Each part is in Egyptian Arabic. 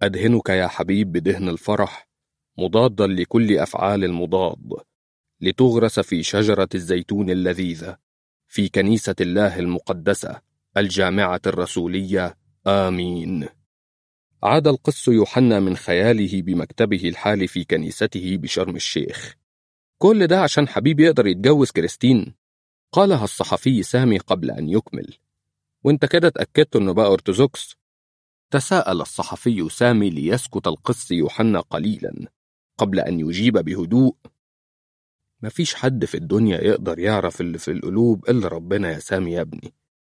أدهنك يا حبيب بدهن الفرح مضادا لكل أفعال المضاد لتغرس في شجرة الزيتون اللذيذة في كنيسة الله المقدسة الجامعة الرسولية آمين عاد القس يوحنا من خياله بمكتبه الحالي في كنيسته بشرم الشيخ كل ده عشان حبيب يقدر يتجوز كريستين قالها الصحفي سامي قبل أن يكمل وانت كده اتأكدت انه بقى أرتوزوكس تساءل الصحفي سامي ليسكت القس يوحنا قليلا قبل أن يجيب بهدوء مفيش حد في الدنيا يقدر يعرف اللي في القلوب إلا ربنا يا سامي يا ابني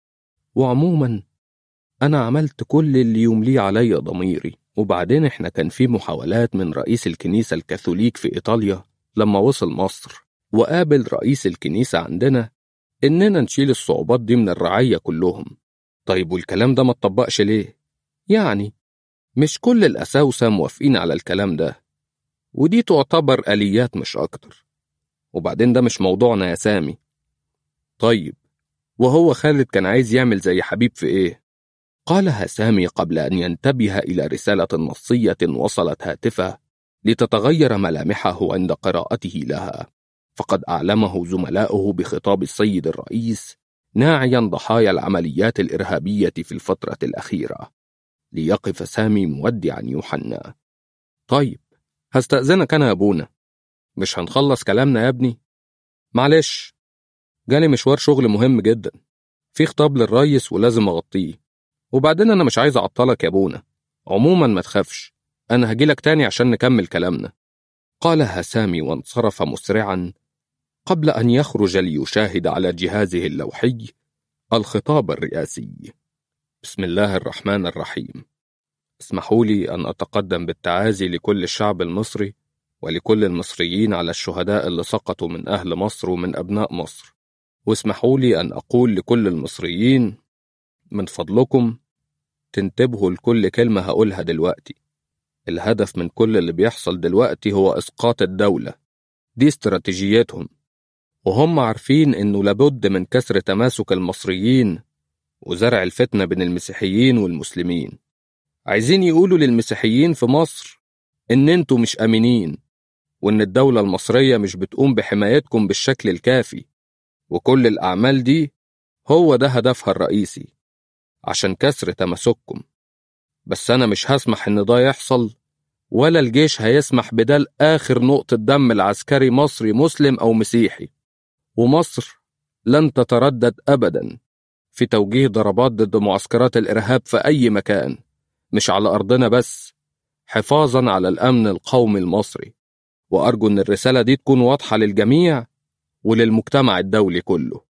وعموما أنا عملت كل اللي يمليه عليا ضميري وبعدين إحنا كان في محاولات من رئيس الكنيسة الكاثوليك في إيطاليا لما وصل مصر وقابل رئيس الكنيسة عندنا إننا نشيل الصعوبات دي من الرعية كلهم طيب والكلام ده ما اتطبقش ليه؟ يعني مش كل الأساوسة موافقين على الكلام ده ودي تعتبر آليات مش أكتر وبعدين ده مش موضوعنا يا سامي طيب وهو خالد كان عايز يعمل زي حبيب في إيه؟ قالها سامي قبل أن ينتبه إلى رسالة نصية وصلت هاتفه لتتغير ملامحه عند قراءته لها فقد أعلمه زملاؤه بخطاب السيد الرئيس ناعيا ضحايا العمليات الإرهابية في الفترة الأخيرة ليقف سامي مودعا يوحنا طيب هستأذنك أنا يا أبونا مش هنخلص كلامنا يا ابني معلش جالي مشوار شغل مهم جدا في خطاب للريس ولازم أغطيه وبعدين أنا مش عايز أعطلك يا أبونا عموما ما تخافش أنا هجيلك تاني عشان نكمل كلامنا قالها سامي وانصرف مسرعا قبل أن يخرج ليشاهد على جهازه اللوحي الخطاب الرئاسي بسم الله الرحمن الرحيم اسمحوا لي أن أتقدم بالتعازي لكل الشعب المصري ولكل المصريين على الشهداء اللي سقطوا من أهل مصر ومن أبناء مصر واسمحوا لي أن أقول لكل المصريين من فضلكم تنتبهوا لكل كلمة هقولها دلوقتي الهدف من كل اللي بيحصل دلوقتي هو إسقاط الدولة دي استراتيجيتهم وهم عارفين إنه لابد من كسر تماسك المصريين وزرع الفتنة بين المسيحيين والمسلمين عايزين يقولوا للمسيحيين في مصر إن انتوا مش أمينين وإن الدولة المصرية مش بتقوم بحمايتكم بالشكل الكافي وكل الأعمال دي هو ده هدفها الرئيسي عشان كسر تماسككم بس أنا مش هسمح إن ده يحصل ولا الجيش هيسمح بده لآخر نقطة دم العسكري مصري مسلم أو مسيحي ومصر لن تتردد أبدا في توجيه ضربات ضد معسكرات الإرهاب في أي مكان مش على أرضنا بس حفاظا على الأمن القومي المصري وأرجو أن الرسالة دي تكون واضحة للجميع وللمجتمع الدولي كله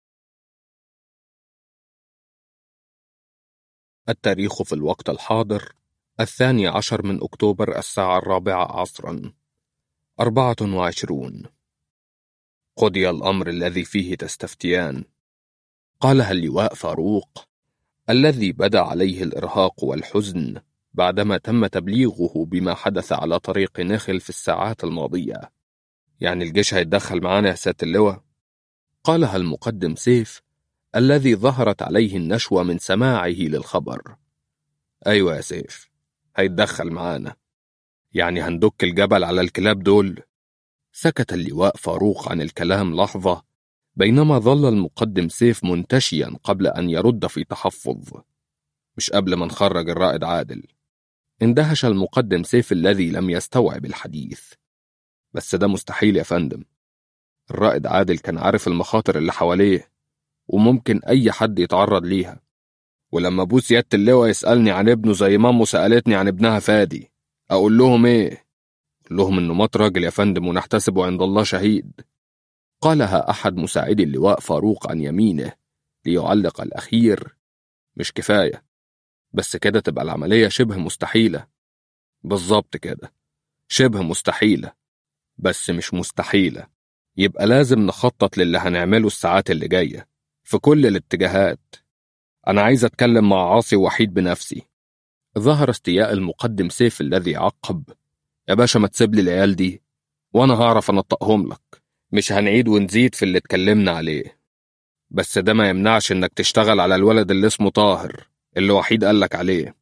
التاريخ في الوقت الحاضر الثاني عشر من أكتوبر الساعة الرابعة عصرا أربعة وعشرون قضي الأمر الذي فيه تستفتيان قالها اللواء فاروق الذي بدا عليه الإرهاق والحزن بعدما تم تبليغه بما حدث على طريق نخل في الساعات الماضية يعني الجيش هيتدخل معانا يا سيادة اللواء قالها المقدم سيف الذي ظهرت عليه النشوة من سماعه للخبر أيوة يا سيف هيتدخل معانا يعني هندك الجبل على الكلاب دول سكت اللواء فاروق عن الكلام لحظة بينما ظل المقدم سيف منتشيا قبل أن يرد في تحفظ مش قبل ما نخرج الرائد عادل اندهش المقدم سيف الذي لم يستوعب الحديث بس ده مستحيل يا فندم الرائد عادل كان عارف المخاطر اللي حواليه وممكن أي حد يتعرض ليها ولما أبو سيادة اللواء يسألني عن ابنه زي مامو سألتني عن ابنها فادي أقول لهم إيه؟ أقول لهم إنه مات راجل يا فندم ونحتسبه عند الله شهيد قالها أحد مساعدي اللواء فاروق عن يمينه ليعلق الأخير مش كفاية بس كده تبقى العملية شبه مستحيلة بالظبط كده شبه مستحيلة بس مش مستحيلة يبقى لازم نخطط للي هنعمله الساعات اللي جاية في كل الاتجاهات أنا عايز أتكلم مع عاصي وحيد بنفسي ظهر استياء المقدم سيف الذي عقب يا باشا ما تسيب لي العيال دي وأنا هعرف أنطقهم لك مش هنعيد ونزيد في اللي اتكلمنا عليه بس ده ما يمنعش إنك تشتغل على الولد اللي اسمه طاهر اللي وحيد قالك عليه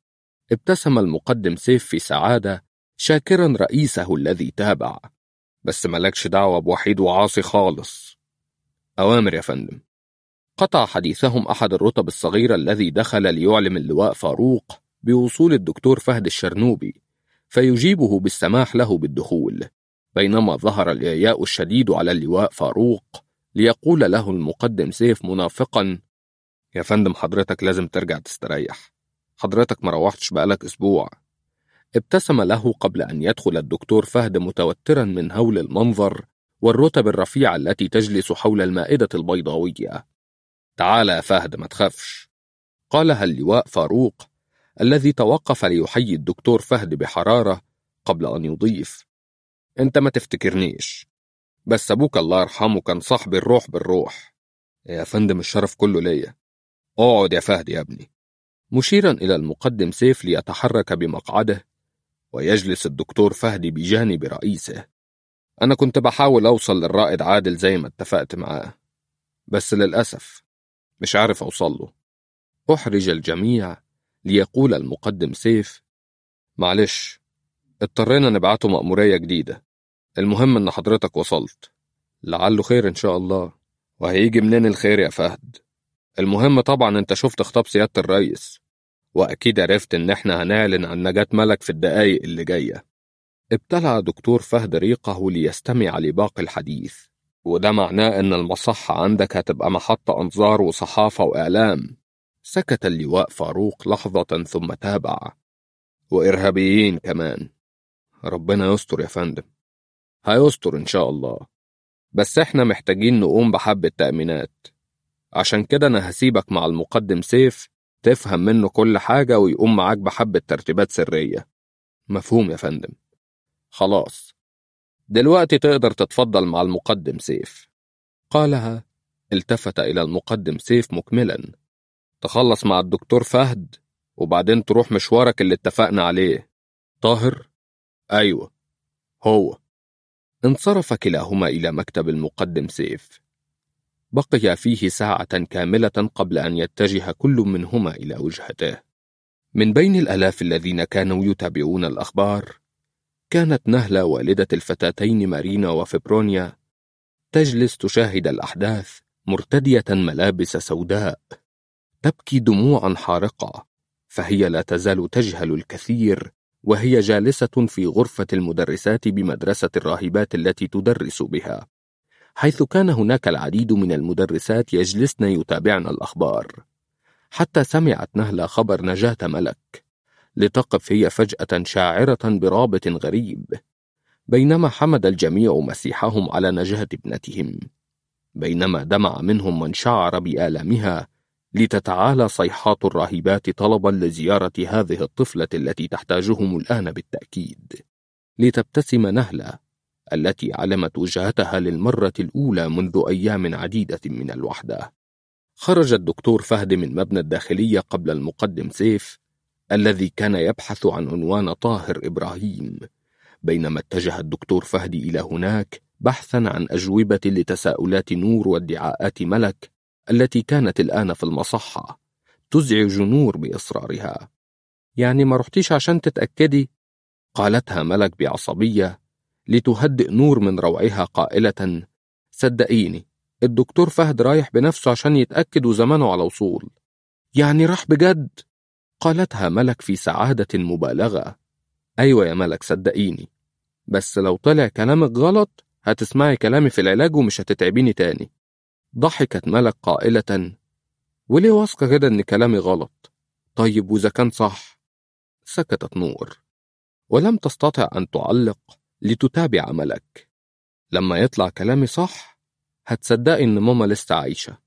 ابتسم المقدم سيف في سعادة شاكرا رئيسه الذي تابع بس ملكش دعوة بوحيد وعاصي خالص أوامر يا فندم قطع حديثهم أحد الرتب الصغيرة الذي دخل ليعلم اللواء فاروق بوصول الدكتور فهد الشرنوبي فيجيبه بالسماح له بالدخول بينما ظهر الإعياء الشديد على اللواء فاروق ليقول له المقدم سيف منافقا يا فندم حضرتك لازم ترجع تستريح حضرتك ما روحتش بقالك أسبوع ابتسم له قبل أن يدخل الدكتور فهد متوترا من هول المنظر والرتب الرفيعة التي تجلس حول المائدة البيضاوية تعال يا فهد ما تخافش قالها اللواء فاروق الذي توقف ليحيي الدكتور فهد بحرارة قبل أن يضيف أنت ما تفتكرنيش بس أبوك الله يرحمه كان صاحبي الروح بالروح يا فندم الشرف كله ليا اقعد يا فهد يا ابني مشيرا إلى المقدم سيف ليتحرك بمقعده ويجلس الدكتور فهد بجانب رئيسه أنا كنت بحاول أوصل للرائد عادل زي ما اتفقت معاه بس للأسف مش عارف أوصل له أحرج الجميع ليقول المقدم سيف معلش اضطرينا نبعته مأمورية جديدة المهم إن حضرتك وصلت لعله خير إن شاء الله وهيجي منين الخير يا فهد المهم طبعا انت شفت خطاب سيادة الرئيس وأكيد عرفت إن إحنا هنعلن عن نجاة ملك في الدقايق اللي جاية ابتلع دكتور فهد ريقه ليستمع لباقي الحديث وده معناه إن المصحة عندك هتبقى محط أنظار وصحافة وإعلام سكت اللواء فاروق لحظة ثم تابع وإرهابيين كمان ربنا يستر يا فندم هيستر إن شاء الله بس إحنا محتاجين نقوم بحبة تأمينات عشان كده أنا هسيبك مع المقدم سيف تفهم منه كل حاجة ويقوم معاك بحبة ترتيبات سرية مفهوم يا فندم خلاص دلوقتي تقدر تتفضل مع المقدم سيف قالها التفت إلى المقدم سيف مكملا تخلص مع الدكتور فهد وبعدين تروح مشوارك اللي اتفقنا عليه طاهر أيوة هو انصرف كلاهما إلى مكتب المقدم سيف بقي فيه ساعة كاملة قبل أن يتجه كل منهما إلى وجهته من بين الألاف الذين كانوا يتابعون الأخبار كانت نهلة والدة الفتاتين مارينا وفبرونيا تجلس تشاهد الأحداث مرتدية ملابس سوداء تبكي دموعا حارقة فهي لا تزال تجهل الكثير وهي جالسة في غرفة المدرسات بمدرسة الراهبات التي تدرس بها حيث كان هناك العديد من المدرسات يجلسن يتابعن الأخبار حتى سمعت نهلة خبر نجاة ملك لتقف هي فجأة شاعرة برابط غريب بينما حمد الجميع مسيحهم على نجاة ابنتهم بينما دمع منهم من شعر بآلامها لتتعالى صيحات الراهبات طلبا لزيارة هذه الطفلة التي تحتاجهم الآن بالتأكيد لتبتسم نهلة التي علمت وجهتها للمرة الأولى منذ أيام عديدة من الوحدة خرج الدكتور فهد من مبنى الداخلية قبل المقدم سيف الذي كان يبحث عن عنوان طاهر إبراهيم بينما اتجه الدكتور فهد إلى هناك بحثا عن أجوبة لتساؤلات نور وادعاءات ملك التي كانت الآن في المصحة تزعج نور بإصرارها يعني ما رحتيش عشان تتأكدي؟ قالتها ملك بعصبية لتهدئ نور من روعها قائلة صدقيني الدكتور فهد رايح بنفسه عشان يتأكد وزمانه على وصول يعني راح بجد؟ قالتها ملك في سعادة مبالغة أيوة يا ملك صدقيني بس لو طلع كلامك غلط هتسمعي كلامي في العلاج ومش هتتعبيني تاني ضحكت ملك قائلة وليه واثقة كده إن كلامي غلط طيب وإذا كان صح سكتت نور ولم تستطع أن تعلق لتتابع ملك لما يطلع كلامي صح هتصدقي إن ماما لسه عايشة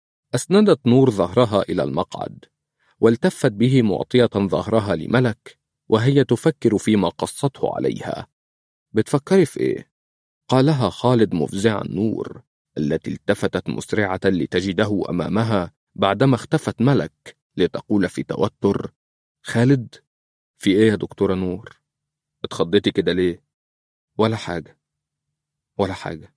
أسندت نور ظهرها إلى المقعد والتفت به معطية ظهرها لملك وهي تفكر فيما قصته عليها بتفكري في إيه؟ قالها خالد مفزعا نور التي التفتت مسرعة لتجده أمامها بعدما اختفت ملك لتقول في توتر خالد في إيه يا دكتورة نور؟ اتخضيتي كده ليه؟ ولا حاجة ولا حاجة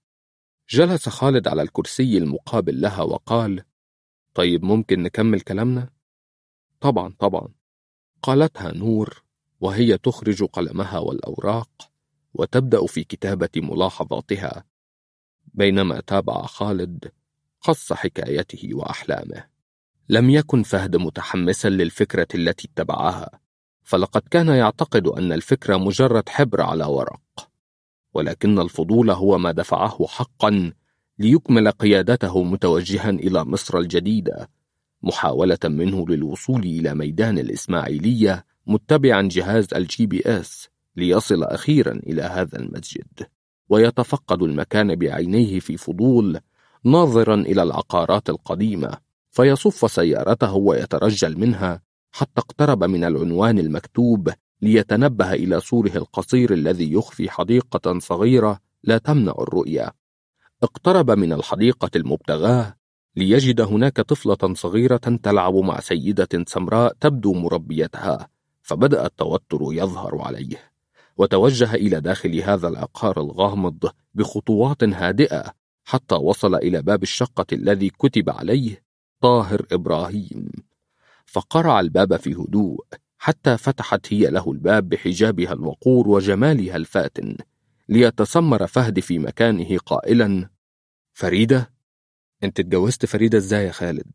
جلس خالد على الكرسي المقابل لها وقال طيب ممكن نكمل كلامنا؟ طبعا طبعا قالتها نور وهي تخرج قلمها والأوراق وتبدأ في كتابة ملاحظاتها بينما تابع خالد قص حكايته وأحلامه لم يكن فهد متحمسا للفكرة التي اتبعها فلقد كان يعتقد أن الفكرة مجرد حبر على ورق ولكن الفضول هو ما دفعه حقا ليكمل قيادته متوجها إلى مصر الجديدة محاولة منه للوصول إلى ميدان الإسماعيلية متبعا جهاز الجي بي اس ليصل أخيرا إلى هذا المسجد ويتفقد المكان بعينيه في فضول ناظرا إلى العقارات القديمة فيصف سيارته ويترجل منها حتى اقترب من العنوان المكتوب ليتنبه إلى سوره القصير الذي يخفي حديقة صغيرة لا تمنع الرؤية اقترب من الحديقة المبتغاه ليجد هناك طفلة صغيرة تلعب مع سيدة سمراء تبدو مربيتها فبدأ التوتر يظهر عليه وتوجه إلى داخل هذا العقار الغامض بخطوات هادئة حتى وصل إلى باب الشقة الذي كتب عليه طاهر إبراهيم فقرع الباب في هدوء حتى فتحت هي له الباب بحجابها الوقور وجمالها الفاتن ليتسمر فهد في مكانه قائلا فريدة انت اتجوزت فريدة ازاي يا خالد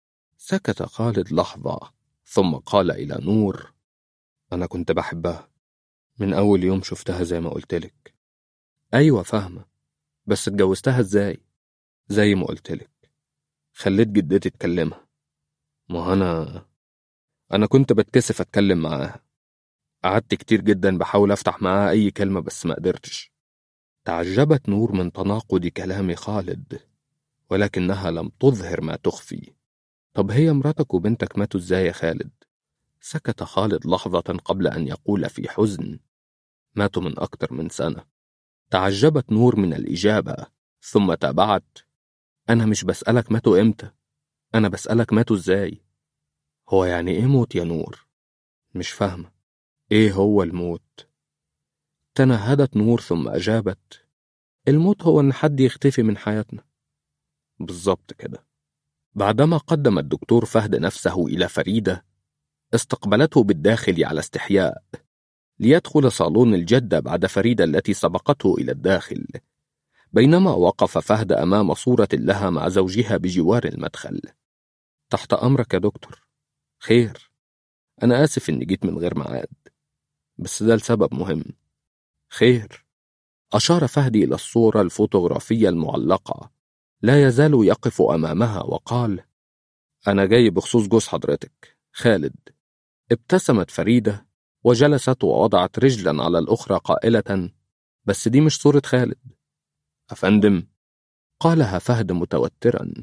سكت خالد لحظة ثم قال إلى نور أنا كنت بحبها من أول يوم شفتها زي ما قلتلك أيوة فاهمة بس اتجوزتها ازاي زي ما قلتلك خليت جدتي تكلمها ما أنا أنا كنت بتكسف أتكلم معاها قعدت كتير جدا بحاول أفتح معاها أي كلمة بس ما قدرتش تعجبت نور من تناقض كلام خالد ولكنها لم تظهر ما تخفي طب هي مراتك وبنتك ماتوا ازاي يا خالد سكت خالد لحظة قبل أن يقول في حزن ماتوا من أكثر من سنة تعجبت نور من الإجابة ثم تابعت أنا مش بسألك ماتوا إمتى أنا بسألك ماتوا إزاي هو يعني إيه موت يا نور مش فاهمة إيه هو الموت تنهدت نور ثم أجابت الموت هو إن حد يختفي من حياتنا بالظبط كده بعدما قدم الدكتور فهد نفسه إلى فريدة استقبلته بالداخل على استحياء ليدخل صالون الجدة بعد فريدة التي سبقته إلى الداخل بينما وقف فهد أمام صورة لها مع زوجها بجوار المدخل تحت أمرك يا دكتور خير أنا آسف إني جيت من غير ميعاد بس ده لسبب مهم خير أشار فهدي إلى الصورة الفوتوغرافية المعلقة لا يزال يقف أمامها وقال أنا جاي بخصوص جوز حضرتك خالد ابتسمت فريدة وجلست ووضعت رجلا على الأخرى قائلة بس دي مش صورة خالد أفندم قالها فهد متوترا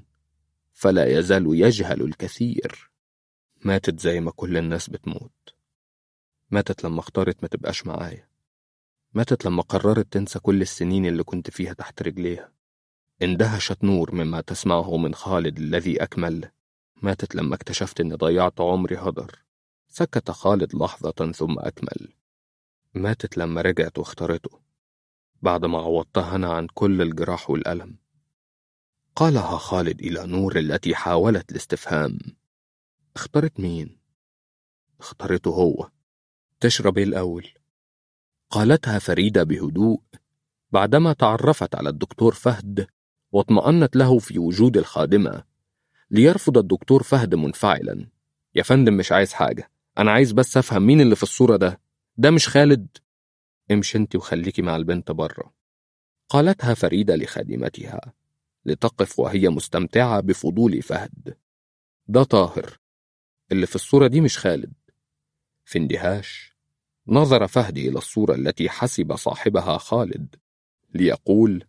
فلا يزال يجهل الكثير ماتت زي ما كل الناس بتموت ماتت لما اختارت ما تبقاش معايا ماتت لما قررت تنسى كل السنين اللي كنت فيها تحت رجليها اندهشت نور مما تسمعه من خالد الذي أكمل ماتت لما اكتشفت إني ضيعت عمري هدر سكت خالد لحظة ثم أكمل ماتت لما رجعت واختارته بعد ما عوضتها أنا عن كل الجراح والألم قالها خالد إلى نور التي حاولت الاستفهام اختارت مين؟ اختارته هو تشرب ايه الأول؟ قالتها فريدة بهدوء بعدما تعرفت على الدكتور فهد واطمأنت له في وجود الخادمة ليرفض الدكتور فهد منفعلا يا فندم مش عايز حاجة أنا عايز بس أفهم مين اللي في الصورة ده ده مش خالد امشي انت وخليكي مع البنت بره قالتها فريدة لخادمتها لتقف وهي مستمتعة بفضول فهد ده طاهر اللي في الصورة دي مش خالد في اندهاش نظر فهد إلى الصورة التي حسب صاحبها خالد ليقول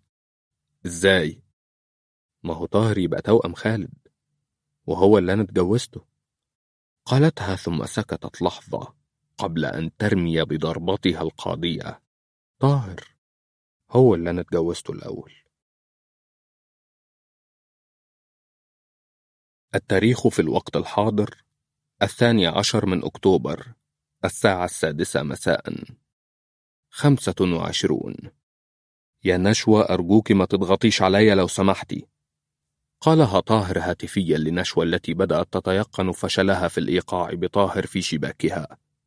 ازاي ما هو طاهر يبقى توأم خالد وهو اللي أنا اتجوزته قالتها ثم سكتت لحظة قبل أن ترمي بضربتها القاضية طاهر هو اللي أنا اتجوزته الأول التاريخ في الوقت الحاضر الثاني عشر من أكتوبر الساعة السادسة مساء خمسة وعشرون يا نشوى أرجوك ما تضغطيش عليا لو سمحتي قالها طاهر هاتفيا لنشوى التي بدأت تتيقن فشلها في الإيقاع بطاهر في شباكها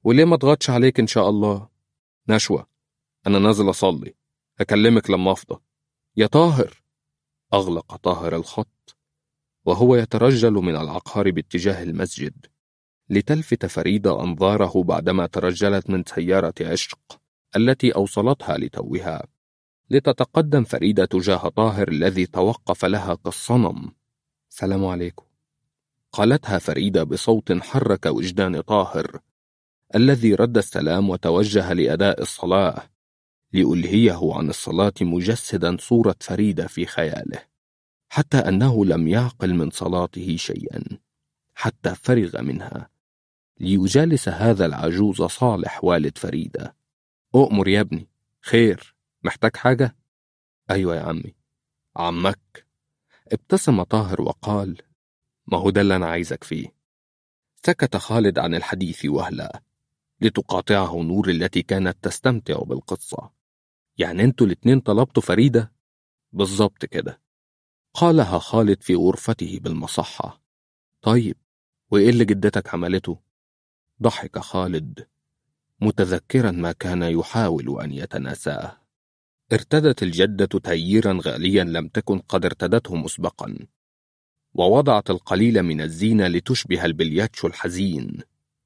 وليه ما اضغطش عليك إن شاء الله نشوة أنا نازل أصلي أكلمك لما أفضى يا طاهر أغلق طاهر الخط وهو يترجل من العقار باتجاه المسجد لتلفت فريدة أنظاره بعدما ترجلت من سيارة عشق التي أوصلتها لتوها لتتقدم فريدة تجاه طاهر الذي توقف لها كالصنم سلام عليكم قالتها فريدة بصوت حرك وجدان طاهر الذي رد السلام وتوجه لأداء الصلاة لألهيه عن الصلاة مجسدا صورة فريدة في خياله حتى أنه لم يعقل من صلاته شيئا حتى فرغ منها ليجالس هذا العجوز صالح والد فريدة أؤمر يا ابني خير محتاج حاجة؟ أيوة يا عمي عمك ابتسم طاهر وقال ما هو ده اللي أنا عايزك فيه سكت خالد عن الحديث وهلأ لتقاطعه نور التي كانت تستمتع بالقصة يعني انتوا الاتنين طلبتوا فريدة؟ بالظبط كده قالها خالد في غرفته بالمصحة طيب وإيه اللي جدتك عملته؟ ضحك خالد متذكرا ما كان يحاول أن يتناساه ارتدت الجدة تييرا غاليا لم تكن قد ارتدته مسبقا ووضعت القليل من الزينة لتشبه البلياتشو الحزين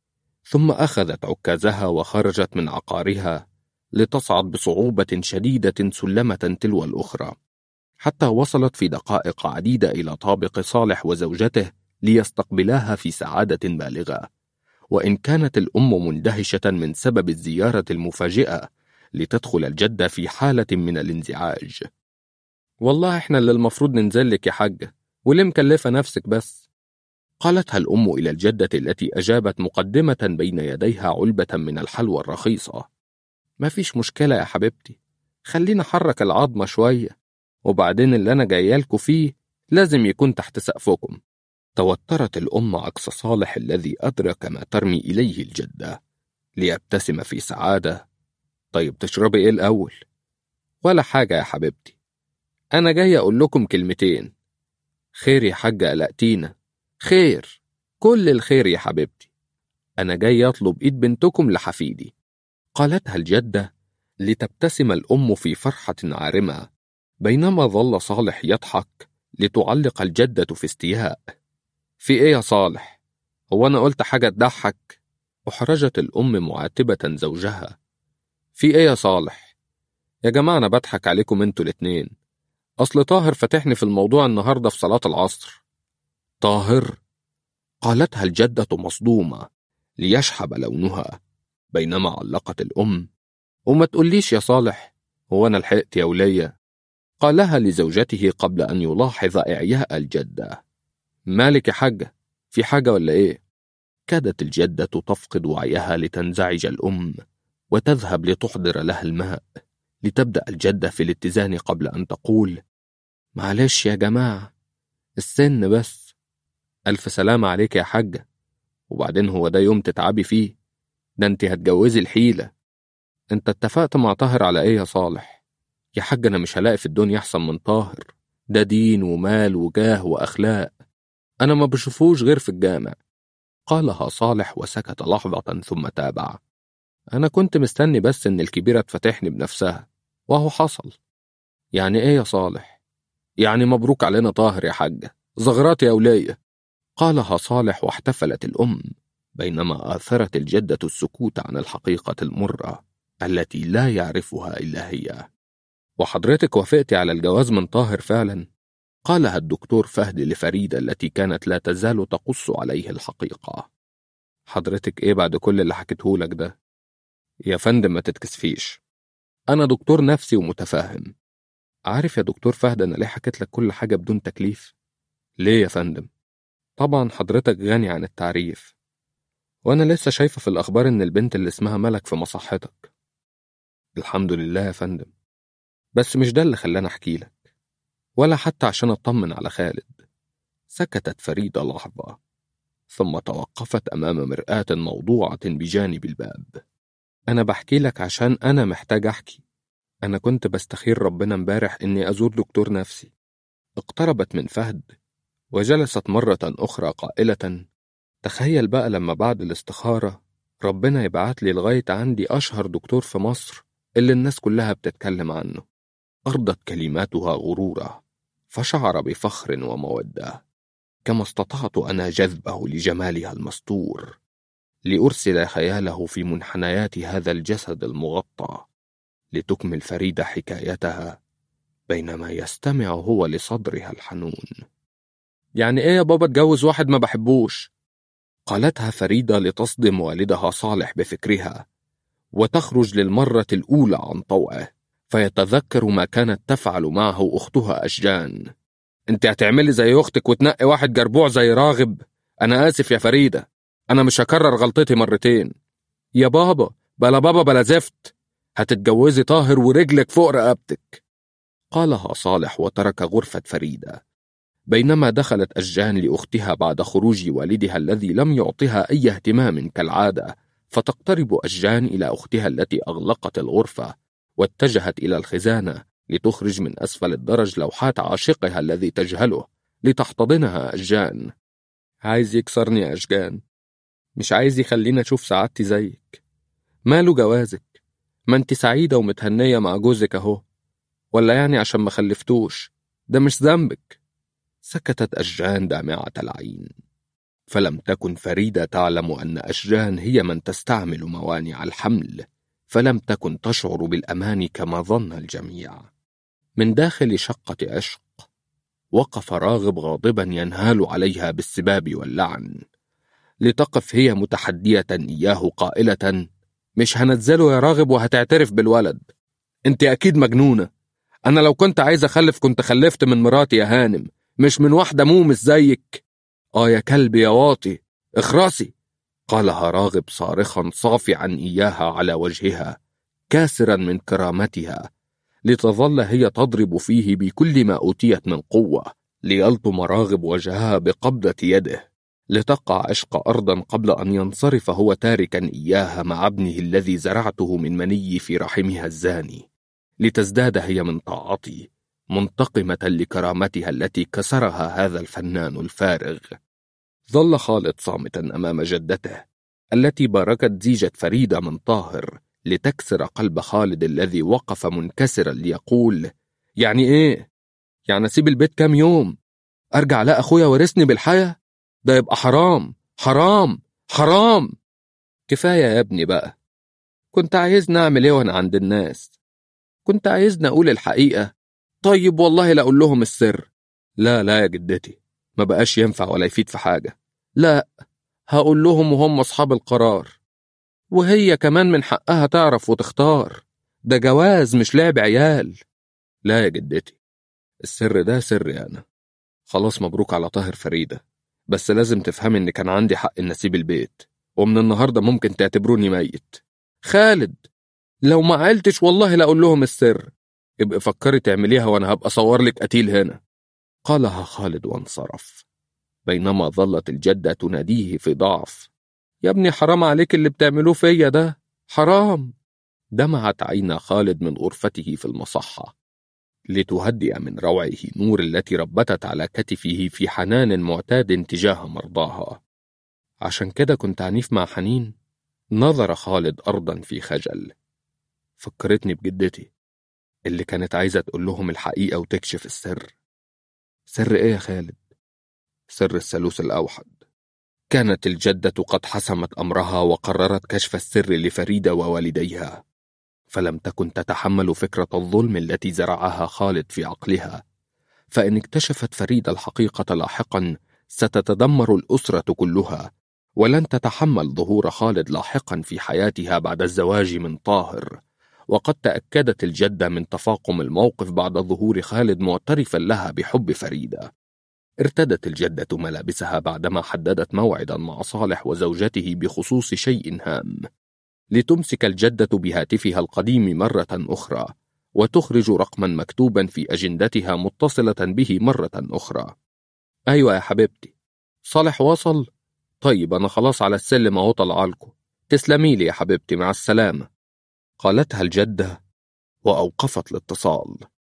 ثم أخذت عكازها وخرجت من عقارها لتصعد بصعوبة شديدة سلمة تلو الأخرى حتى وصلت في دقائق عديدة إلى طابق صالح وزوجته ليستقبلاها في سعادة بالغة وإن كانت الأم مندهشة من سبب الزيارة المفاجئة لتدخل الجدة في حالة من الانزعاج والله إحنا اللي المفروض ننزل لك يا حاجة وليه مكلفة نفسك بس قالتها الأم إلى الجدة التي أجابت مقدمة بين يديها علبة من الحلوى الرخيصة ما فيش مشكلة يا حبيبتي خلينا حرك العظمة شوية وبعدين اللي أنا جايالكوا فيه لازم يكون تحت سقفكم توترت الأم عكس صالح الذي أدرك ما ترمي إليه الجدة ليبتسم في سعادة طيب تشربي إيه الأول؟ ولا حاجة يا حبيبتي أنا جاي أقول لكم كلمتين خير يا حاجة قلقتينا خير كل الخير يا حبيبتي أنا جاي أطلب إيد بنتكم لحفيدي قالتها الجدة لتبتسم الأم في فرحة عارمة بينما ظل صالح يضحك لتعلق الجدة في استياء في إيه يا صالح؟ هو أنا قلت حاجة تضحك؟ أحرجت الأم معاتبة زوجها في إيه يا صالح؟ يا جماعة أنا بضحك عليكم انتوا الاتنين أصل طاهر فتحني في الموضوع النهاردة في صلاة العصر طاهر؟ قالتها الجدة مصدومة ليشحب لونها بينما علقت الأم وما تقوليش يا صالح هو أنا لحقت يا ولية قالها لزوجته قبل أن يلاحظ إعياء الجدة مالك يا حاجة في حاجة ولا إيه؟ كادت الجدة تفقد وعيها لتنزعج الأم وتذهب لتحضر لها الماء لتبدأ الجدة في الاتزان قبل أن تقول معلش يا جماعة السن بس ألف سلامة عليك يا حاجة وبعدين هو ده يوم تتعبي فيه ده انت هتجوزي الحيلة انت اتفقت مع طاهر على ايه يا صالح يا حاج انا مش هلاقي في الدنيا احسن من طاهر ده دين ومال وجاه واخلاق انا ما بشوفوش غير في الجامع قالها صالح وسكت لحظة ثم تابع أنا كنت مستني بس إن الكبيرة تفتحني بنفسها وهو حصل يعني إيه يا صالح؟ يعني مبروك علينا طاهر يا حاجة زغرات يا ولية قالها صالح واحتفلت الأم بينما آثرت الجدة السكوت عن الحقيقة المرة التي لا يعرفها إلا هي وحضرتك وافقتي على الجواز من طاهر فعلا قالها الدكتور فهد لفريدة التي كانت لا تزال تقص عليه الحقيقة حضرتك ايه بعد كل اللي حكيتهولك ده يا فندم ما تتكسفيش أنا دكتور نفسي ومتفاهم عارف يا دكتور فهد أنا ليه حكيت لك كل حاجة بدون تكليف؟ ليه يا فندم؟ طبعا حضرتك غني عن التعريف وأنا لسه شايفة في الأخبار إن البنت اللي اسمها ملك في مصحتك الحمد لله يا فندم بس مش ده اللي خلاني أحكي لك ولا حتى عشان أطمن على خالد سكتت فريدة لحظة ثم توقفت أمام مرآة موضوعة بجانب الباب أنا بحكي لك عشان أنا محتاج أحكي أنا كنت بستخير ربنا امبارح إني أزور دكتور نفسي اقتربت من فهد وجلست مرة أخرى قائلة تخيل بقى لما بعد الاستخارة ربنا يبعت لي لغاية عندي أشهر دكتور في مصر اللي الناس كلها بتتكلم عنه أرضت كلماتها غرورا فشعر بفخر ومودة كما استطعت أنا جذبه لجمالها المستور لأرسل خياله في منحنيات هذا الجسد المغطى لتكمل فريدة حكايتها بينما يستمع هو لصدرها الحنون يعني ايه يا بابا اتجوز واحد ما بحبوش قالتها فريدة لتصدم والدها صالح بفكرها وتخرج للمرة الأولى عن طوعه فيتذكر ما كانت تفعل معه أختها أشجان انت هتعملي زي أختك وتنقي واحد جربوع زي راغب أنا آسف يا فريدة أنا مش هكرر غلطتي مرتين يا بابا بلا بابا بلا زفت هتتجوزي طاهر ورجلك فوق رقبتك قالها صالح وترك غرفة فريدة بينما دخلت أشجان لأختها بعد خروج والدها الذي لم يعطها أي اهتمام كالعادة فتقترب أشجان إلى أختها التي أغلقت الغرفة واتجهت إلى الخزانة لتخرج من أسفل الدرج لوحات عاشقها الذي تجهله لتحتضنها أشجان عايز يكسرني يا أشجان مش عايز يخليني أشوف سعادتي زيك ماله جوازك ما انت سعيدة ومتهنية مع جوزك أهو ولا يعني عشان ما خلفتوش ده مش ذنبك سكتت أشجان دامعة العين فلم تكن فريدة تعلم أن أشجان هي من تستعمل موانع الحمل فلم تكن تشعر بالأمان كما ظن الجميع من داخل شقة عشق وقف راغب غاضبا ينهال عليها بالسباب واللعن لتقف هي متحدية إياه قائلة مش هنزله يا راغب وهتعترف بالولد انت أكيد مجنونة أنا لو كنت عايز أخلف كنت خلفت من مراتي يا هانم مش من واحدة مومس زيك آه يا كلب يا واطي اخرسي قالها راغب صارخا صافعا إياها على وجهها كاسرا من كرامتها لتظل هي تضرب فيه بكل ما أوتيت من قوة ليلطم راغب وجهها بقبضة يده لتقع عشق أرضا قبل أن ينصرف هو تاركا إياها مع ابنه الذي زرعته من مني في رحمها الزاني لتزداد هي من طاعتي منتقمة لكرامتها التي كسرها هذا الفنان الفارغ ظل خالد صامتا أمام جدته التي باركت زيجة فريدة من طاهر لتكسر قلب خالد الذي وقف منكسرا ليقول يعني إيه؟ يعني أسيب البيت كام يوم؟ أرجع لا أخويا ورثني بالحياة؟ ده يبقى حرام حرام حرام كفاية يا ابني بقى كنت عايزني أعمل إيه وأنا عند الناس كنت عايزني أقول الحقيقة طيب والله لا أقول لهم السر لا لا يا جدتي ما بقاش ينفع ولا يفيد في حاجة لا هقول لهم وهم أصحاب القرار وهي كمان من حقها تعرف وتختار ده جواز مش لعب عيال لا يا جدتي السر ده سري أنا خلاص مبروك على طاهر فريدة بس لازم تفهمي إن كان عندي حق إن أسيب البيت ومن النهاردة ممكن تعتبروني ميت خالد لو ما عقلتش والله لا أقول لهم السر ابقي فكري تعمليها وأنا هبقى أصور لك قتيل هنا قالها خالد وانصرف بينما ظلت الجدة تناديه في ضعف يا ابني حرام عليك اللي بتعملوه فيا ده حرام دمعت عين خالد من غرفته في المصحة لتهدئ من روعه نور التي ربتت على كتفه في حنان معتاد تجاه مرضاها عشان كده كنت عنيف مع حنين نظر خالد أرضا في خجل فكرتني بجدتي اللي كانت عايزة تقول لهم الحقيقة وتكشف السر سر إيه يا خالد؟ سر الثالوث الأوحد كانت الجدة قد حسمت أمرها وقررت كشف السر لفريدة ووالديها فلم تكن تتحمل فكرة الظلم التي زرعها خالد في عقلها فإن اكتشفت فريدة الحقيقة لاحقا ستتدمر الأسرة كلها ولن تتحمل ظهور خالد لاحقا في حياتها بعد الزواج من طاهر وقد تأكدت الجدة من تفاقم الموقف بعد ظهور خالد معترفا لها بحب فريدة ارتدت الجدة ملابسها بعدما حددت موعدا مع صالح وزوجته بخصوص شيء هام لتمسك الجدة بهاتفها القديم مرة أخرى وتخرج رقما مكتوبا في أجندتها متصلة به مرة أخرى أيوة يا حبيبتي صالح وصل؟ طيب أنا خلاص على السلم أهو طلعالكم تسلمي لي يا حبيبتي مع السلامة قالتها الجدة وأوقفت الاتصال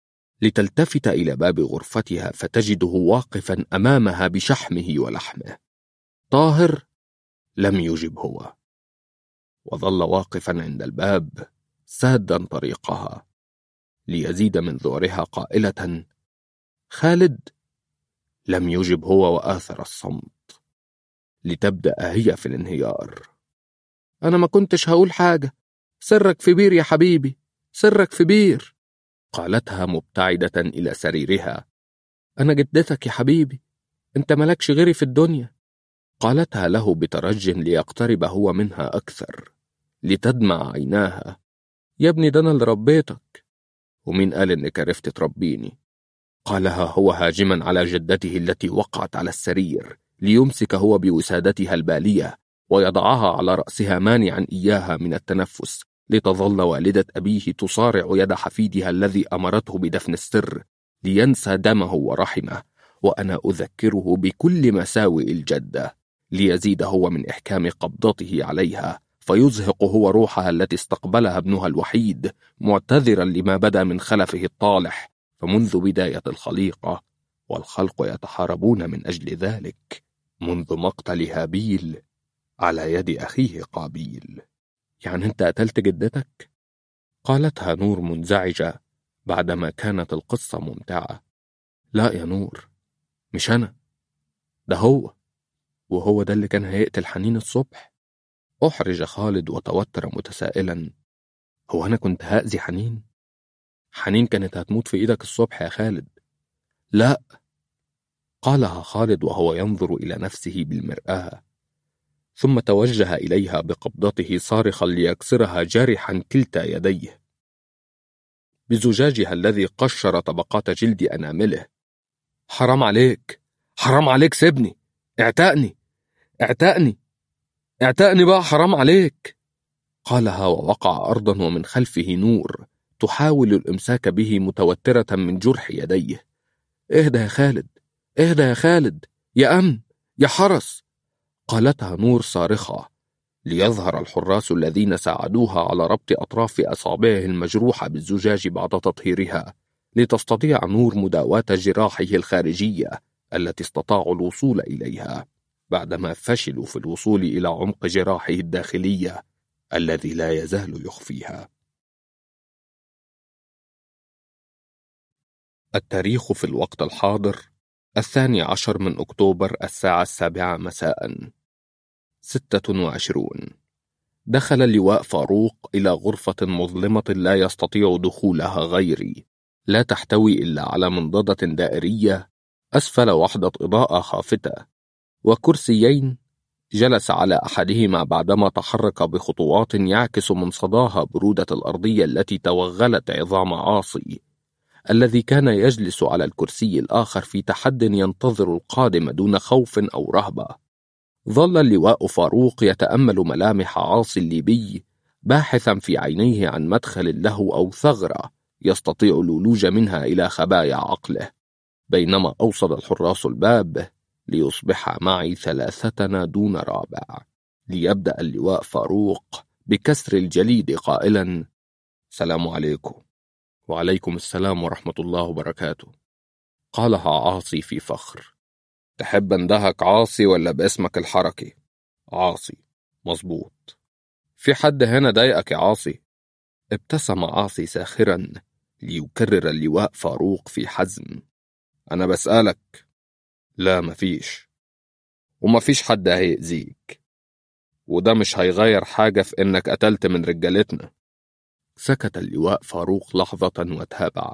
لتلتفت إلى باب غرفتها فتجده واقفا أمامها بشحمه ولحمه طاهر لم يجب هو وظل واقفا عند الباب سادا طريقها ليزيد من ذعرها قائلة خالد لم يجب هو وآثر الصمت لتبدأ هي في الانهيار أنا ما كنتش هقول حاجة سرك في بير يا حبيبي سرك في بير قالتها مبتعدة إلى سريرها أنا جدتك يا حبيبي أنت ملكش غيري في الدنيا قالتها له بترج ليقترب هو منها أكثر لتدمع عيناها يا ابني ده أنا اللي ربيتك ومين قال إنك عرفت تربيني قالها هو هاجما على جدته التي وقعت على السرير ليمسك هو بوسادتها البالية ويضعها على رأسها مانعا إياها من التنفس لتظل والدة أبيه تصارع يد حفيدها الذي أمرته بدفن السر لينسى دمه ورحمه وأنا أذكره بكل مساوئ الجدة ليزيد هو من إحكام قبضته عليها فيزهق هو روحها التي استقبلها ابنها الوحيد معتذرا لما بدا من خلفه الطالح فمنذ بداية الخليقة والخلق يتحاربون من أجل ذلك منذ مقتل هابيل على يد أخيه قابيل يعني أنت قتلت جدتك؟ قالتها نور منزعجة بعدما كانت القصة ممتعة لا يا نور مش أنا ده هو وهو ده اللي كان هيقتل حنين الصبح أحرج خالد وتوتر متسائلا هو أنا كنت هأذي حنين؟ حنين كانت هتموت في إيدك الصبح يا خالد لا قالها خالد وهو ينظر إلى نفسه بالمرآة ثم توجه إليها بقبضته صارخا ليكسرها جارحا كلتا يديه بزجاجها الذي قشر طبقات جلد أنامله حرام عليك حرام عليك سيبني اعتقني اعتقني اعتقني بقى حرام عليك قالها ووقع أرضا ومن خلفه نور تحاول الإمساك به متوترة من جرح يديه اهدى يا خالد اهدى يا خالد يا أمن يا حرس قالتها نور صارخة ليظهر الحراس الذين ساعدوها على ربط أطراف أصابعه المجروحة بالزجاج بعد تطهيرها لتستطيع نور مداواة جراحه الخارجية التي استطاعوا الوصول إليها بعدما فشلوا في الوصول إلى عمق جراحه الداخلية الذي لا يزال يخفيها التاريخ في الوقت الحاضر الثاني عشر من أكتوبر الساعة السابعة مساء ستة وعشرون دخل اللواء فاروق إلى غرفة مظلمة لا يستطيع دخولها غيري لا تحتوي إلا على منضدة دائرية أسفل وحدة إضاءة خافتة وكرسيين جلس على أحدهما بعدما تحرك بخطوات يعكس من صداها برودة الأرضية التي توغلت عظام عاصي الذي كان يجلس على الكرسي الآخر في تحد ينتظر القادم دون خوف أو رهبة ظل اللواء فاروق يتأمل ملامح عاصي الليبي باحثا في عينيه عن مدخل له أو ثغرة يستطيع الولوج منها إلى خبايا عقله بينما أوصد الحراس الباب ليصبح معي ثلاثتنا دون رابع ليبدأ اللواء فاروق بكسر الجليد قائلا سلام عليكم وعليكم السلام ورحمة الله وبركاته قالها عاصي في فخر تحب اندهك عاصي ولا باسمك الحركي عاصي مظبوط في حد هنا ضايقك يا عاصي ابتسم عاصي ساخرا ليكرر اللواء فاروق في حزم أنا بسألك لا مفيش ومفيش حد هيأذيك وده مش هيغير حاجة في إنك قتلت من رجالتنا سكت اللواء فاروق لحظة وتابع